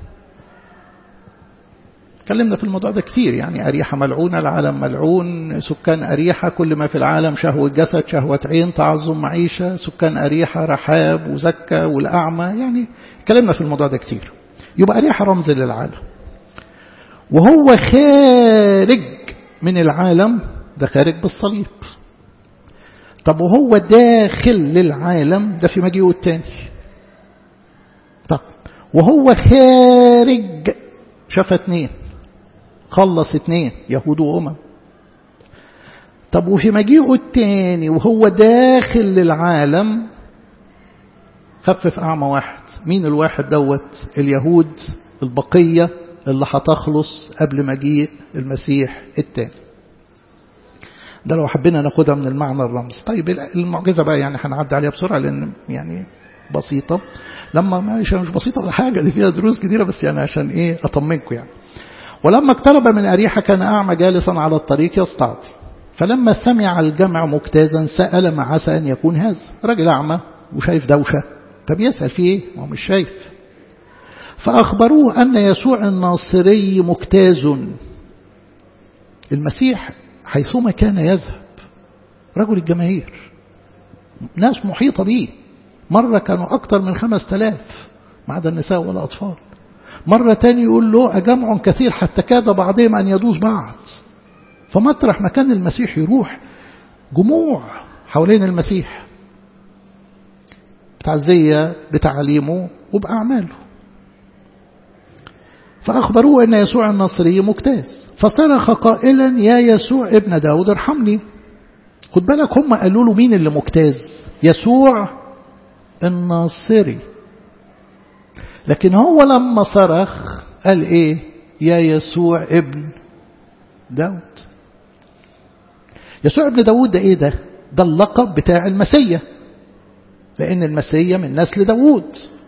تكلمنا في الموضوع ده كتير يعني أريحة ملعونة العالم ملعون سكان أريحة كل ما في العالم شهوة جسد شهوة عين تعظم معيشة سكان أريحة رحاب وزكة والأعمى يعني تكلمنا في الموضوع ده كتير يبقى أريحة رمز للعالم وهو خارج من العالم ده خارج بالصليب طب وهو داخل للعالم ده في مجيئه التاني طب وهو خارج شاف اتنين خلص اتنين يهود وأمم طب وفي مجيئه التاني وهو داخل للعالم خفف أعمى واحد مين الواحد دوت اليهود البقية اللي هتخلص قبل مجيء المسيح التاني ده لو حبينا ناخدها من المعنى الرمز طيب المعجزة بقى يعني هنعدي عليها بسرعة لأن يعني بسيطة لما مش مش بسيطة ولا حاجة دي فيها دروس كتيرة بس يعني عشان ايه أطمنكم يعني ولما اقترب من أريحة كان أعمى جالسا على الطريق يستعطي فلما سمع الجمع مجتازا سأل ما عسى أن يكون هذا راجل أعمى وشايف دوشة طب يسأل فيه ايه ما هو مش شايف فأخبروه أن يسوع الناصري مجتاز المسيح حيثما كان يذهب رجل الجماهير ناس محيطة به مرة كانوا أكثر من خمس تلاف ما عدا النساء والأطفال مرة تاني يقول له أجمع كثير حتى كاد بعضهم أن يدوس بعض فمطرح ما كان المسيح يروح جموع حوالين المسيح بتعزية بتعليمه وبأعماله فأخبروه أن يسوع النصري مجتاز فصرخ قائلا يا يسوع ابن داود ارحمني خد بالك هم قالوا له مين اللي مجتاز يسوع الناصري لكن هو لما صرخ قال ايه يا يسوع ابن داود يسوع ابن داود ده ايه ده ده اللقب بتاع المسيا لان المسيا من نسل داود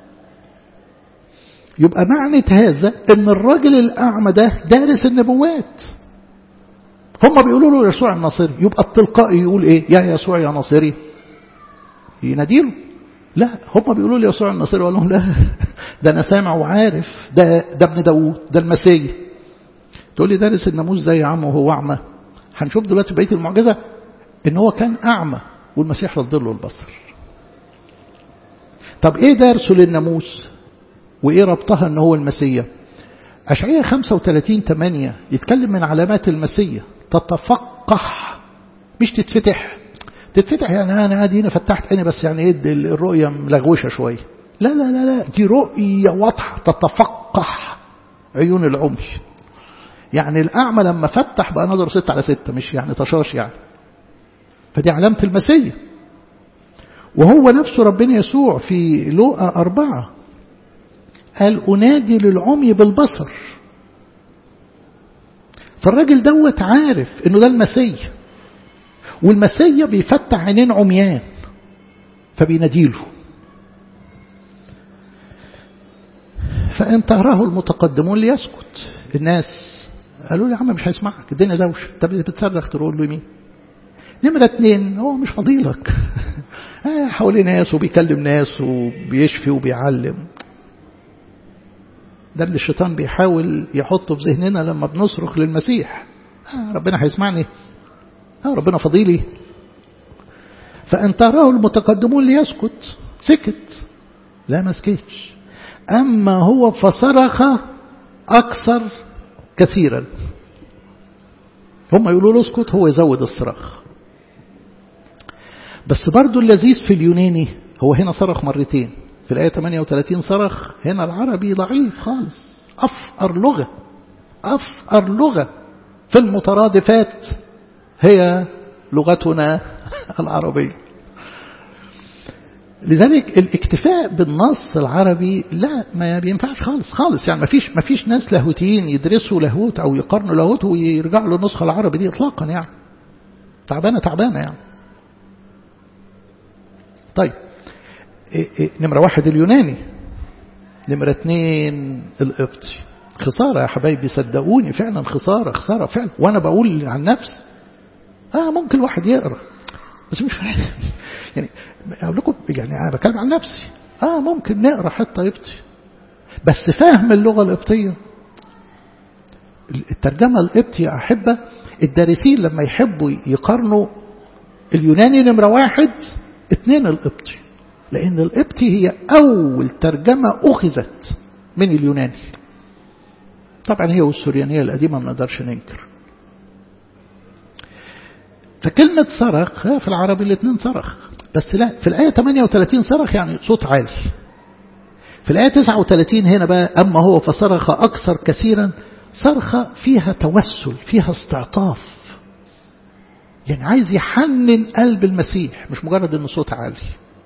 يبقى معنى هذا ان الراجل الاعمى ده دارس النبوات هم بيقولوا له يسوع الناصري يبقى التلقائي يقول ايه يا يسوع يا ناصري يناديله لا هم بيقولوا لي يسوع الناصري وقال لهم لا ده انا سامع وعارف ده ده ابن داوود ده المسيح تقول لي دارس الناموس زي يا عم وهو اعمى هنشوف دلوقتي بقيه المعجزه ان هو كان اعمى والمسيح رد له البصر طب ايه درسه للناموس وايه ربطها ان هو المسيح أشعية 35 8 يتكلم من علامات المسيح تتفقح مش تتفتح تتفتح يعني أنا قاعد هنا فتحت عيني بس يعني إيه الرؤية ملغوشة شوية لا لا لا لا دي رؤية واضحة تتفقح عيون العمي يعني الأعمى لما فتح بقى نظر ستة على ستة مش يعني طشاش يعني فدي علامة المسيح وهو نفسه ربنا يسوع في لوقا أربعة قال أنادي للعمي بالبصر فالراجل دوت عارف انه ده المسيح والمسيح بيفتح عينين عميان فبيناديله فان تهره المتقدمون ليسكت الناس قالوا له يا عم مش هيسمعك الدنيا دوشه انت بتصرخ تقول له مين نمرة اتنين هو مش فضيلك حواليه ناس وبيكلم ناس وبيشفي وبيعلم ده اللي الشيطان بيحاول يحطه في ذهننا لما بنصرخ للمسيح آه ربنا هيسمعني آه ربنا فضيلي فإن تراه المتقدمون ليسكت سكت لا ما سكتش أما هو فصرخ أكثر كثيرا هم يقولوا له اسكت هو يزود الصراخ بس برضو اللذيذ في اليوناني هو هنا صرخ مرتين في الآية 38 صرخ هنا العربي ضعيف خالص أفقر لغة أفقر لغة في المترادفات هي لغتنا العربية لذلك الاكتفاء بالنص العربي لا ما بينفعش خالص خالص يعني ما فيش ما فيش ناس لاهوتيين يدرسوا لاهوت او يقارنوا لاهوت ويرجعوا للنسخه العربي دي اطلاقا يعني تعبانه تعبانه يعني طيب إيه إيه نمرة واحد اليوناني نمرة اثنين القبطي خسارة يا حبايبي صدقوني فعلا خسارة خسارة فعلا وأنا بقول عن نفسي آه ممكن الواحد يقرأ بس مش فاهم يعني أقول لكم يعني أنا بتكلم عن نفسي آه ممكن نقرأ حتى قبطي بس فاهم اللغة القبطية الترجمة القبطي يا أحبة الدارسين لما يحبوا يقارنوا اليوناني نمرة واحد اثنين القبطي لأن القبطي هي أول ترجمة أخذت من اليوناني طبعا هي والسوريانية القديمة ما نقدرش ننكر فكلمة صرخ في العربي الاثنين صرخ بس لا في الآية 38 صرخ يعني صوت عالي في الآية 39 هنا بقى أما هو فصرخ أكثر كثيرا صرخة فيها توسل فيها استعطاف يعني عايز يحنن قلب المسيح مش مجرد انه صوت عالي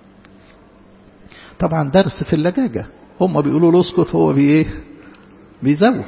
طبعا درس في اللجاجة هم بيقولوا له اسكت هو بي ايه بيزود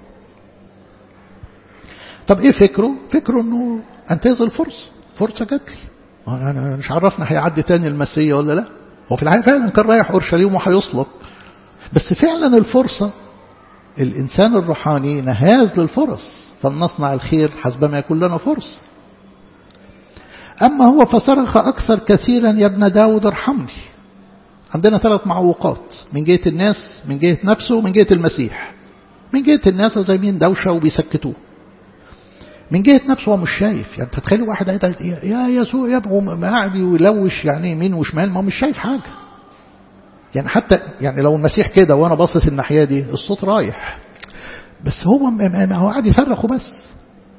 طب ايه فكره فكره انه انتهز الفرصة فرصة جات لي انا مش عرفنا هيعدي تاني المسيح ولا لا هو في الحقيقة فعلا كان رايح اورشليم وهيصلب بس فعلا الفرصة الإنسان الروحاني نهاز للفرص فلنصنع الخير حسبما يكون لنا فرصة أما هو فصرخ أكثر كثيرا يا ابن داود ارحمني عندنا ثلاث معوقات من جهة الناس من جهة نفسه ومن جهة المسيح من جهة الناس زي مين دوشة وبيسكتوه من جهة نفسه هو مش شايف يعني تتخيل واحد قاعد يا يسوع يا ابنه قاعد يلوش يعني يمين وشمال ما هو مش شايف حاجة يعني حتى يعني لو المسيح كده وانا باصص الناحية دي الصوت رايح بس هو ما هو قاعد يصرخ وبس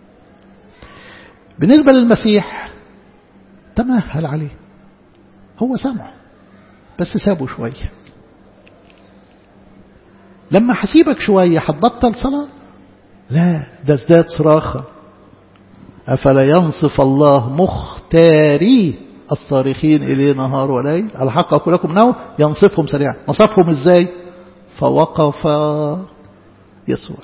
بالنسبة للمسيح تمهل عليه هو سمعه بس سابه شوية لما حسيبك شوية هتبطل صلاة لا ده ازداد صراخة أفلا ينصف الله مختاري الصارخين إليه نهار وليل الحق أقول لكم نو ينصفهم سريعا نصفهم إزاي فوقف يسوع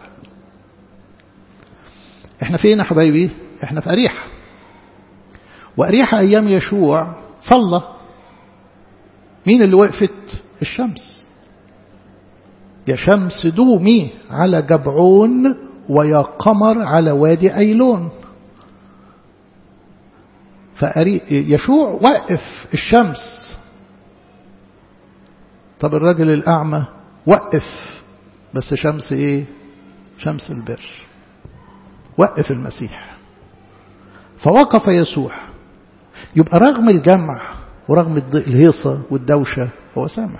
احنا فين يا حبايبي احنا في أريحة وأريحة أيام يشوع صلى مين اللي وقفت الشمس يا شمس دومي على جبعون ويا قمر على وادي أيلون فأري يشوع وقف الشمس طب الراجل الأعمى وقف بس شمس إيه شمس البر وقف المسيح فوقف يسوع يبقى رغم الجمع ورغم الهيصة والدوشة هو سامع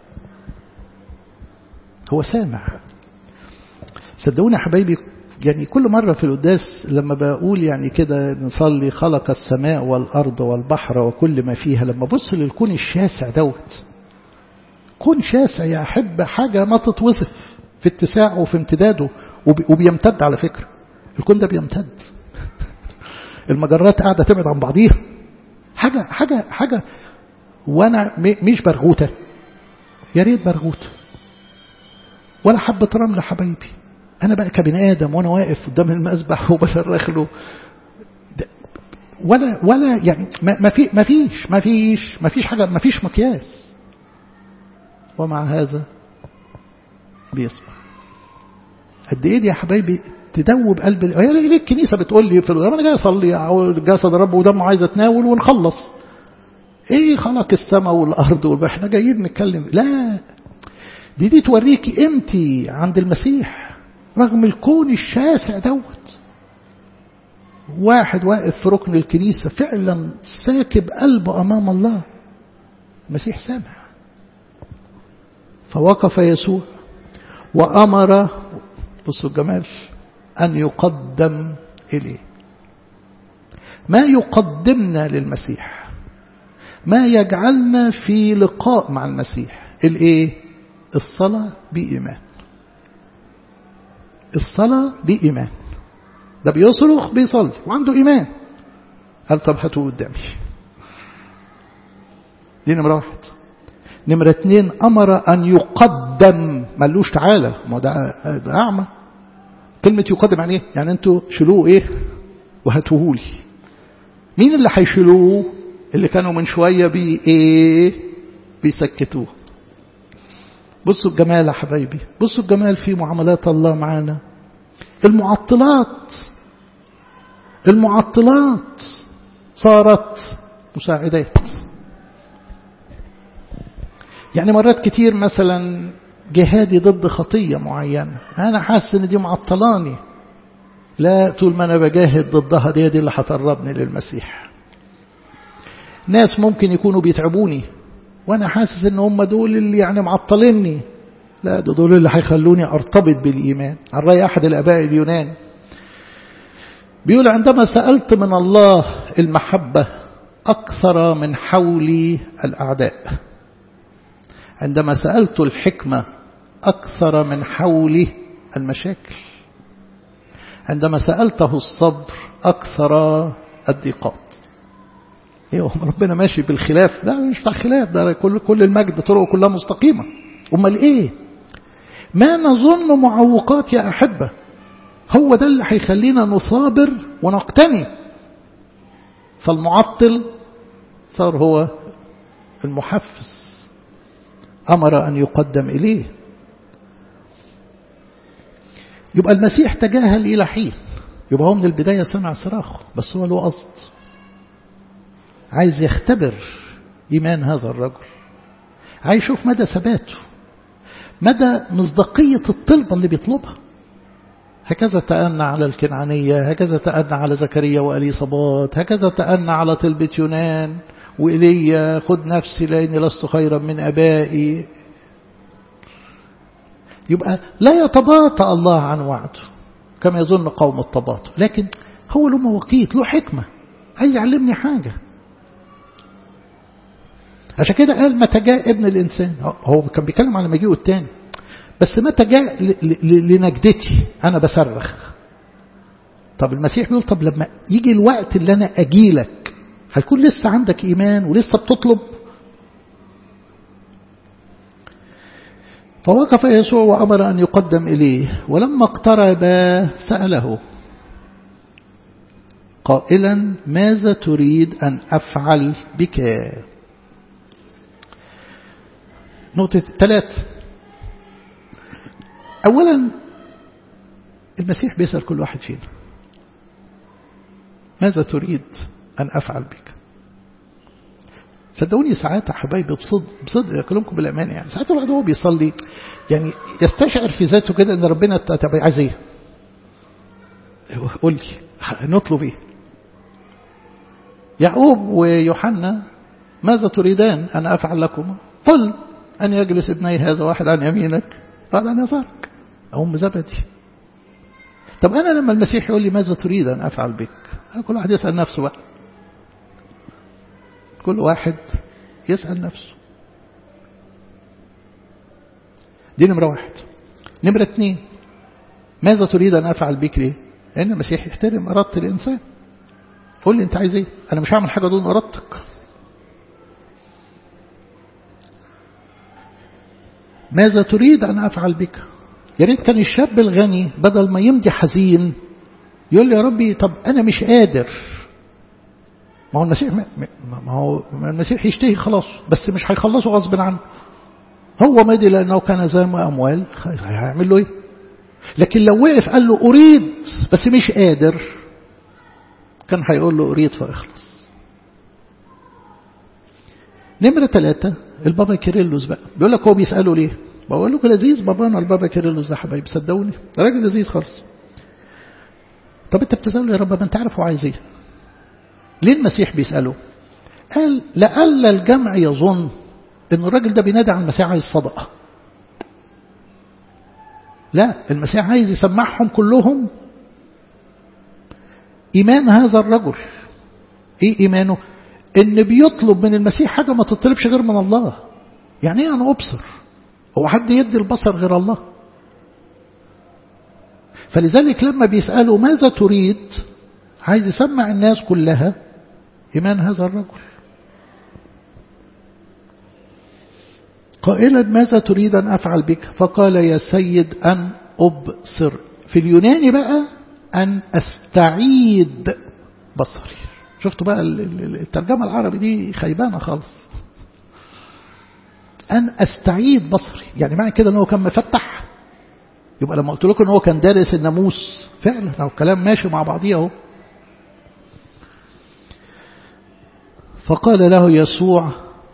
هو سامع صدقوني يا حبايبي يعني كل مرة في القداس لما بقول يعني كده نصلي خلق السماء والأرض والبحر وكل ما فيها لما بص للكون الشاسع دوت كون شاسع يا أحب حاجة ما تتوصف في اتساعه وفي امتداده وبيمتد على فكرة الكون ده بيمتد المجرات قاعدة تبعد عن بعضيها حاجة حاجة حاجة وأنا مش برغوتة يا ريت برغوتة ولا حبة رمل حبايبي أنا بقى كبني آدم وأنا واقف قدام المسبح وبصرخ له ولا ولا يعني ما في ما فيش ما فيش ما فيش حاجة ما فيش مقياس ومع هذا بيسمع قد ايه دي يا حبايبي تدوب قلب ليه الكنيسه بتقول لي في انا جاي اصلي جسد الرب ودمه عايز اتناول ونخلص ايه خلق السماء والارض والبحر احنا جايين نتكلم لا دي دي توريكي قيمتي عند المسيح رغم الكون الشاسع دوت واحد واقف في ركن الكنيسة فعلا ساكب قلبه أمام الله المسيح سامع فوقف يسوع وأمر بصوا الجمال أن يقدم إليه ما يقدمنا للمسيح ما يجعلنا في لقاء مع المسيح الإيه الصلاة بإيمان الصلاة بإيمان ده بيصرخ بيصلي وعنده إيمان قال طب هاتوا قدامي دي نمرة واحد نمرة اتنين أمر أن يقدم ملوش تعالى ما ده أعمى كلمة يقدم يعني ايه يعني انتوا شيلوه ايه وهاتوه لي مين اللي هيشيلوه اللي كانوا من شوية بي ايه بيسكتوه بصوا الجمال يا حبايبي بصوا الجمال في معاملات الله معانا المعطلات المعطلات صارت مساعدات يعني مرات كتير مثلا جهادي ضد خطية معينة أنا حاسس إن دي معطلاني لا طول ما أنا بجاهد ضدها دي دي اللي هتقربني للمسيح ناس ممكن يكونوا بيتعبوني وأنا حاسس إن هم دول اللي يعني معطليني لا ده دول اللي هيخلوني أرتبط بالإيمان عن رأي أحد الآباء اليونان بيقول عندما سألت من الله المحبة أكثر من حولي الأعداء عندما سألت الحكمة أكثر من حولي المشاكل عندما سألته الصبر أكثر الضيقات ايه ربنا ماشي بالخلاف ده مش بتاع خلاف ده كل كل المجد طرقه كلها مستقيمة امال ايه ما نظن معوقات يا أحبة هو ده اللي هيخلينا نصابر ونقتني فالمعطل صار هو المحفز أمر أن يقدم إليه يبقى المسيح تجاهل إلى حين يبقى هو من البداية سمع صراخه بس هو له قصد عايز يختبر إيمان هذا الرجل عايز يشوف مدى ثباته مدى مصداقية الطلبة اللي بيطلبها هكذا تأنى على الكنعانية هكذا تأنى على زكريا وأليصابات هكذا تأنى على طلبة يونان وإلي خذ نفسي لأني لست خيرا من أبائي يبقى لا يتباطأ الله عن وعده كما يظن قوم التباطؤ لكن هو له مواقيت له حكمة عايز يعلمني حاجة عشان كده قال متى جاء ابن الإنسان هو كان بيتكلم على مجيئه التاني بس متى جاء لنجدتي أنا بصرخ طب المسيح بيقول طب لما يجي الوقت اللي أنا أجيلك هيكون لسه عندك إيمان ولسه بتطلب فوقف يسوع وأمر أن يقدم إليه ولما اقترب سأله قائلا ماذا تريد أن أفعل بك نقطة ثلاث أولا المسيح بيسأل كل واحد فينا ماذا تريد أن أفعل بك صدقوني ساعات يا حبايبي بصدق بصدق اكلمكم بالامانه يعني ساعات الواحد وهو بيصلي يعني يستشعر في ذاته كده ان ربنا طب عايز ايه؟ قول لي نطلب ايه؟ يعقوب ويوحنا ماذا تريدان أن أفعل لكم قل أن يجلس ابني هذا واحد عن يمينك واحد عن يسارك أم زبدي طب أنا لما المسيح يقول لي ماذا تريد أن أفعل بك كل واحد يسأل نفسه بقى كل واحد يسأل نفسه دي نمرة واحد نمرة اثنين ماذا تريد أن أفعل بك ليه لأن المسيح يحترم إرادة الإنسان قول لي أنت عايز إيه أنا مش هعمل حاجة دون إرادتك ماذا تريد أن أفعل بك يا ريت كان الشاب الغني بدل ما يمضي حزين يقول لي يا ربي طب أنا مش قادر ما هو المسيح ما هو المسيح يشتهي خلاص بس مش هيخلصه غصب عنه هو مادي لأنه كان زي ما أموال هيعمل له إيه لكن لو وقف قال له أريد بس مش قادر كان هيقول له أريد فاخلص نمرة ثلاثة البابا كيرلس بقى بيقول لك هو بيسأله ليه بقول له لذيذ بابانا البابا كيرلس ده حبايب صدقوني ده راجل لذيذ خالص طب انت بتسأله يا رب ما انت عارف هو عايز ايه ليه المسيح بيسأله قال لعل الجمع يظن ان الراجل ده بينادي على المسيح عايز صدقة لا المسيح عايز يسمعهم كلهم إيمان هذا الرجل إيه إيمانه إن بيطلب من المسيح حاجة ما تطلبش غير من الله يعني إيه أنا أبصر هو حد يدي البصر غير الله فلذلك لما بيسألوا ماذا تريد عايز يسمع الناس كلها إيمان هذا الرجل قائلا ماذا تريد أن أفعل بك فقال يا سيد أن أبصر في اليوناني بقى أن أستعيد بصري شفتوا بقى الترجمة العربي دي خيبانة خالص أن أستعيد بصري يعني معنى كده أنه كان مفتح يبقى لما قلت لكم أنه كان دارس الناموس فعلا لو الكلام ماشي مع بعضيه اهو فقال له يسوع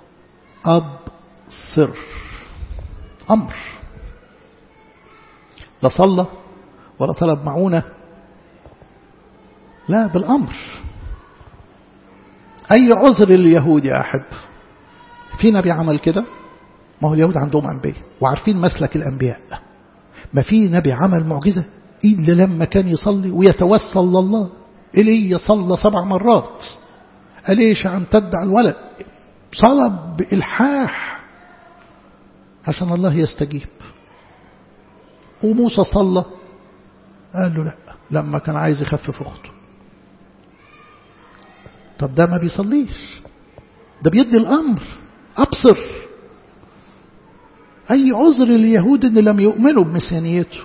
أبصر أمر لا صلى ولا طلب معونة لا بالأمر أي عذر لليهود يا أحب في نبي عمل كده ما هو اليهود عندهم أنبياء وعارفين مسلك الأنبياء ما في نبي عمل معجزة إلا لما كان يصلي ويتوسل لله إليه صلى سبع مرات أليش عن تدع الولد صلى بإلحاح عشان الله يستجيب وموسى صلى قال له لا لما كان عايز يخفف أخته طب ده ما بيصليش ده بيدي الأمر أبصر أي عذر لليهود إن لم يؤمنوا بمسيانيته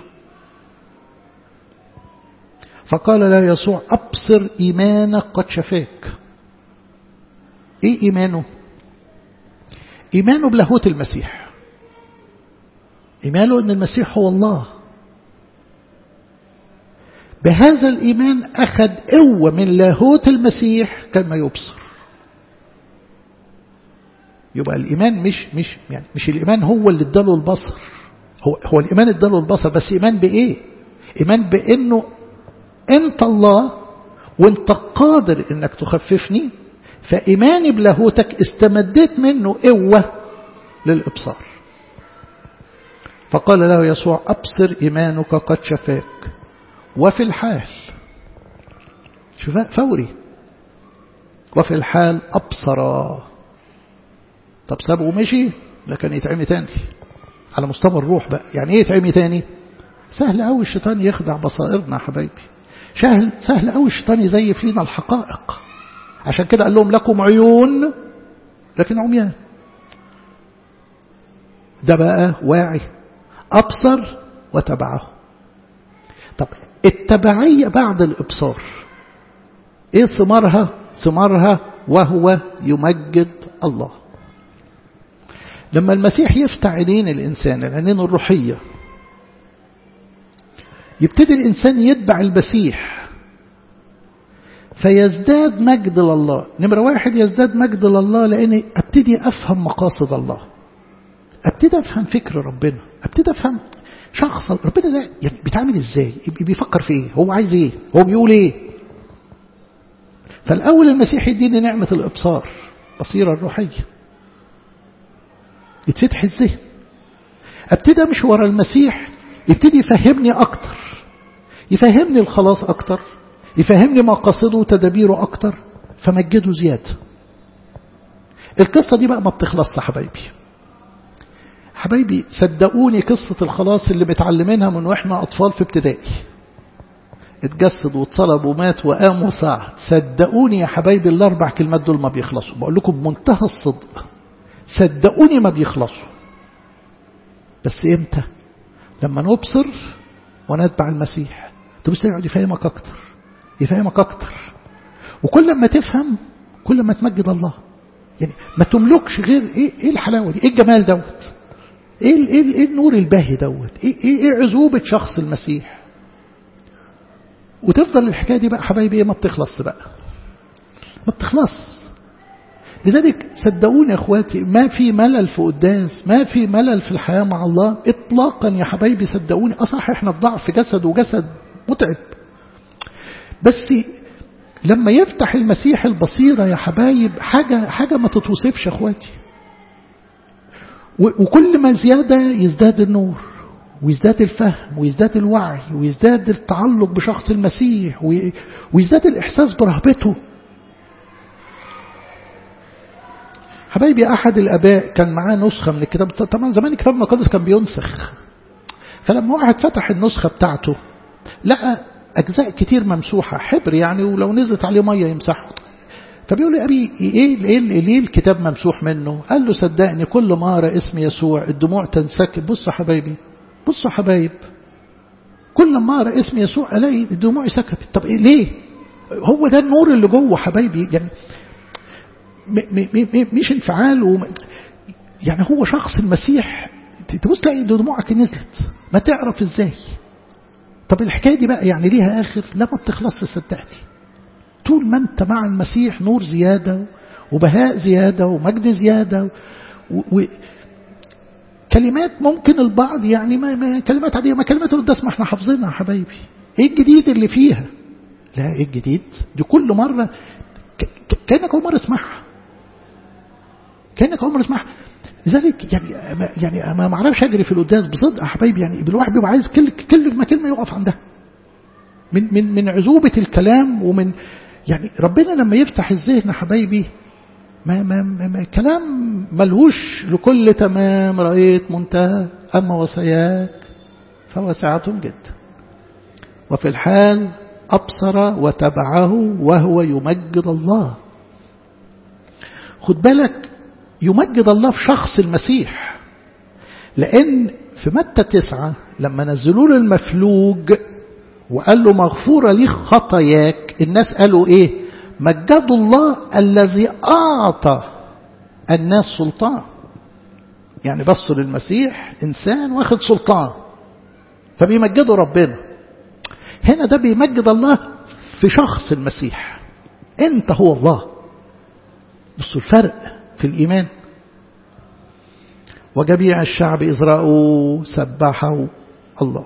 فقال له يسوع أبصر إيمانك قد شفاك إيه إيمانه إيمانه بلاهوت المسيح إيمانه أن المسيح هو الله بهذا الإيمان أخذ قوة من لاهوت المسيح كما يبصر يبقى الإيمان مش مش يعني مش الإيمان هو اللي اداله البصر هو هو الإيمان اداله البصر بس إيمان بإيه؟ إيمان بإنه أنت الله وأنت قادر إنك تخففني فإيماني بلاهوتك استمدت منه قوة للإبصار فقال له يسوع أبصر إيمانك قد شفاك وفي الحال شفاء فوري وفي الحال أبصر طب سابه ومشي لكن يتعمي تاني على مستوى الروح بقى يعني ايه يتعمي تاني سهل قوي الشيطان يخدع بصائرنا يا حبايبي سهل سهل قوي الشيطان يزيف لنا الحقائق عشان كده قال لهم لكم عيون لكن عميان ده بقى واعي أبصر وتبعه طب التبعية بعد الإبصار إيه ثمارها ثمارها وهو يمجد الله لما المسيح يفتح عينين الإنسان العينين الروحية يبتدي الإنسان يتبع المسيح فيزداد مجد لله نمرة واحد يزداد مجد لله لأني أبتدي أفهم مقاصد الله أبتدي أفهم فكر ربنا أبتدي أفهم شخص ربنا ده يعني بيتعامل إزاي بيفكر في إيه هو عايز إيه هو بيقول إيه فالأول المسيح يديني نعمة الإبصار البصيرة الروحية يتفتح الذهن ابتدي امشي ورا المسيح يبتدي يفهمني اكتر يفهمني الخلاص اكتر يفهمني مقاصده وتدابيره اكتر فمجده زياده القصه دي بقى ما بتخلصش يا حبايبي حبايبي صدقوني قصه الخلاص اللي متعلمينها من واحنا اطفال في ابتدائي اتجسد واتصلب ومات وقام وصعد صدقوني يا حبايبي الاربع كلمات دول ما بيخلصوا بقول لكم بمنتهى الصدق صدقوني ما بيخلصوا بس امتى لما نبصر ونتبع المسيح تبص يقعد يفهمك اكتر يفهمك اكتر وكل ما تفهم كل ما تمجد الله يعني ما تملكش غير ايه ايه الحلاوه دي ايه الجمال دوت ايه ايه, إيه النور الباهي دوت ايه ايه, إيه عذوبه شخص المسيح وتفضل الحكايه دي بقى حبايبي ايه ما بتخلص بقى ما بتخلص لذلك صدقوني يا اخواتي ما في ملل في قداس ما في ملل في الحياة مع الله اطلاقا يا حبايبي صدقوني اصح احنا في ضعف جسد وجسد متعب بس لما يفتح المسيح البصيرة يا حبايب حاجة حاجة ما تتوصفش يا اخواتي وكل ما زيادة يزداد النور ويزداد الفهم ويزداد الوعي ويزداد التعلق بشخص المسيح ويزداد الإحساس برهبته حبايبي أحد الآباء كان معاه نسخة من الكتاب طبعا زمان الكتاب المقدس كان بينسخ فلما واحد فتح النسخة بتاعته لقى أجزاء كتير ممسوحة حبر يعني ولو نزلت عليه مية يمسحه فبيقول لي أبي إيه, إيه, ليه الكتاب ممسوح منه قال له صدقني كل ما أرى اسم يسوع الدموع تنسكب بصوا حبايبي بصوا حبايب كل ما أرى اسم يسوع ألاقي الدموع سكبت طب إيه ليه هو ده النور اللي جوه حبايبي يعني مش انفعال وم... يعني هو شخص المسيح تبص تلاقي دموعك نزلت ما تعرف ازاي طب الحكايه دي بقى يعني ليها اخر لا ما بتخلصش صدقني طول ما انت مع المسيح نور زياده وبهاء زياده ومجد زياده و... و... كلمات ممكن البعض يعني ما, ما كلمات عاديه ما كلمات القداس ما احنا حافظينها يا حبايبي ايه الجديد اللي فيها لا ايه الجديد دي كل مره ك... كانك اول مره تسمعها كانك اول مره تسمعها لذلك يعني يعني ما اعرفش اجري في القداس بصدق يا حبايبي يعني الواحد بيبقى عايز كل كلمه كلمه يقف عندها من من من عذوبه الكلام ومن يعني ربنا لما يفتح الذهن يا حبايبي ما, ما, ما, ما كلام ملهوش لكل تمام رأيت منتهى أما وصاياك فوسعتهم جدا وفي الحال أبصر وتبعه وهو يمجد الله خد بالك يمجد الله في شخص المسيح لأن في متى تسعة لما نزلوا له المفلوج وقال له مغفورة لي خطاياك الناس قالوا ايه مجدوا الله الذي أعطى الناس سلطان يعني بصوا للمسيح إنسان واخد سلطان فبيمجدوا ربنا هنا ده بيمجد الله في شخص المسيح انت هو الله بصوا الفرق في الإيمان وجميع الشعب إذ رأوا سبحوا الله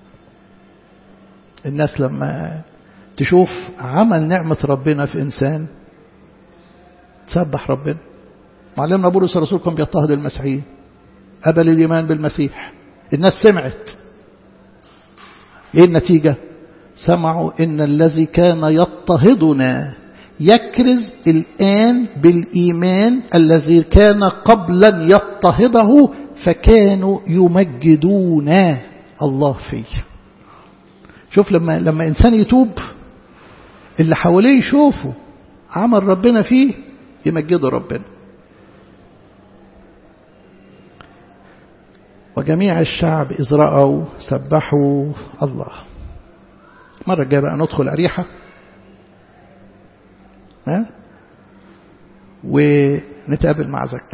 الناس لما تشوف عمل نعمة ربنا في إنسان تسبح ربنا معلمنا بولس الرسول كان بيضطهد المسيحيين قبل الإيمان بالمسيح الناس سمعت إيه النتيجة سمعوا إن الذي كان يضطهدنا يكرز الآن بالإيمان الذي كان قبلا يضطهده فكانوا يمجدون الله فيه شوف لما لما إنسان يتوب اللي حواليه يشوفوا عمل ربنا فيه يمجدوا ربنا وجميع الشعب إذ رأوا سبحوا الله مرة الجاية بقى ندخل أريحة ها ونتقابل مع زكا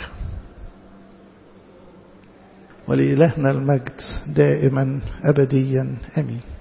ولإلهنا المجد دائما أبديا أمين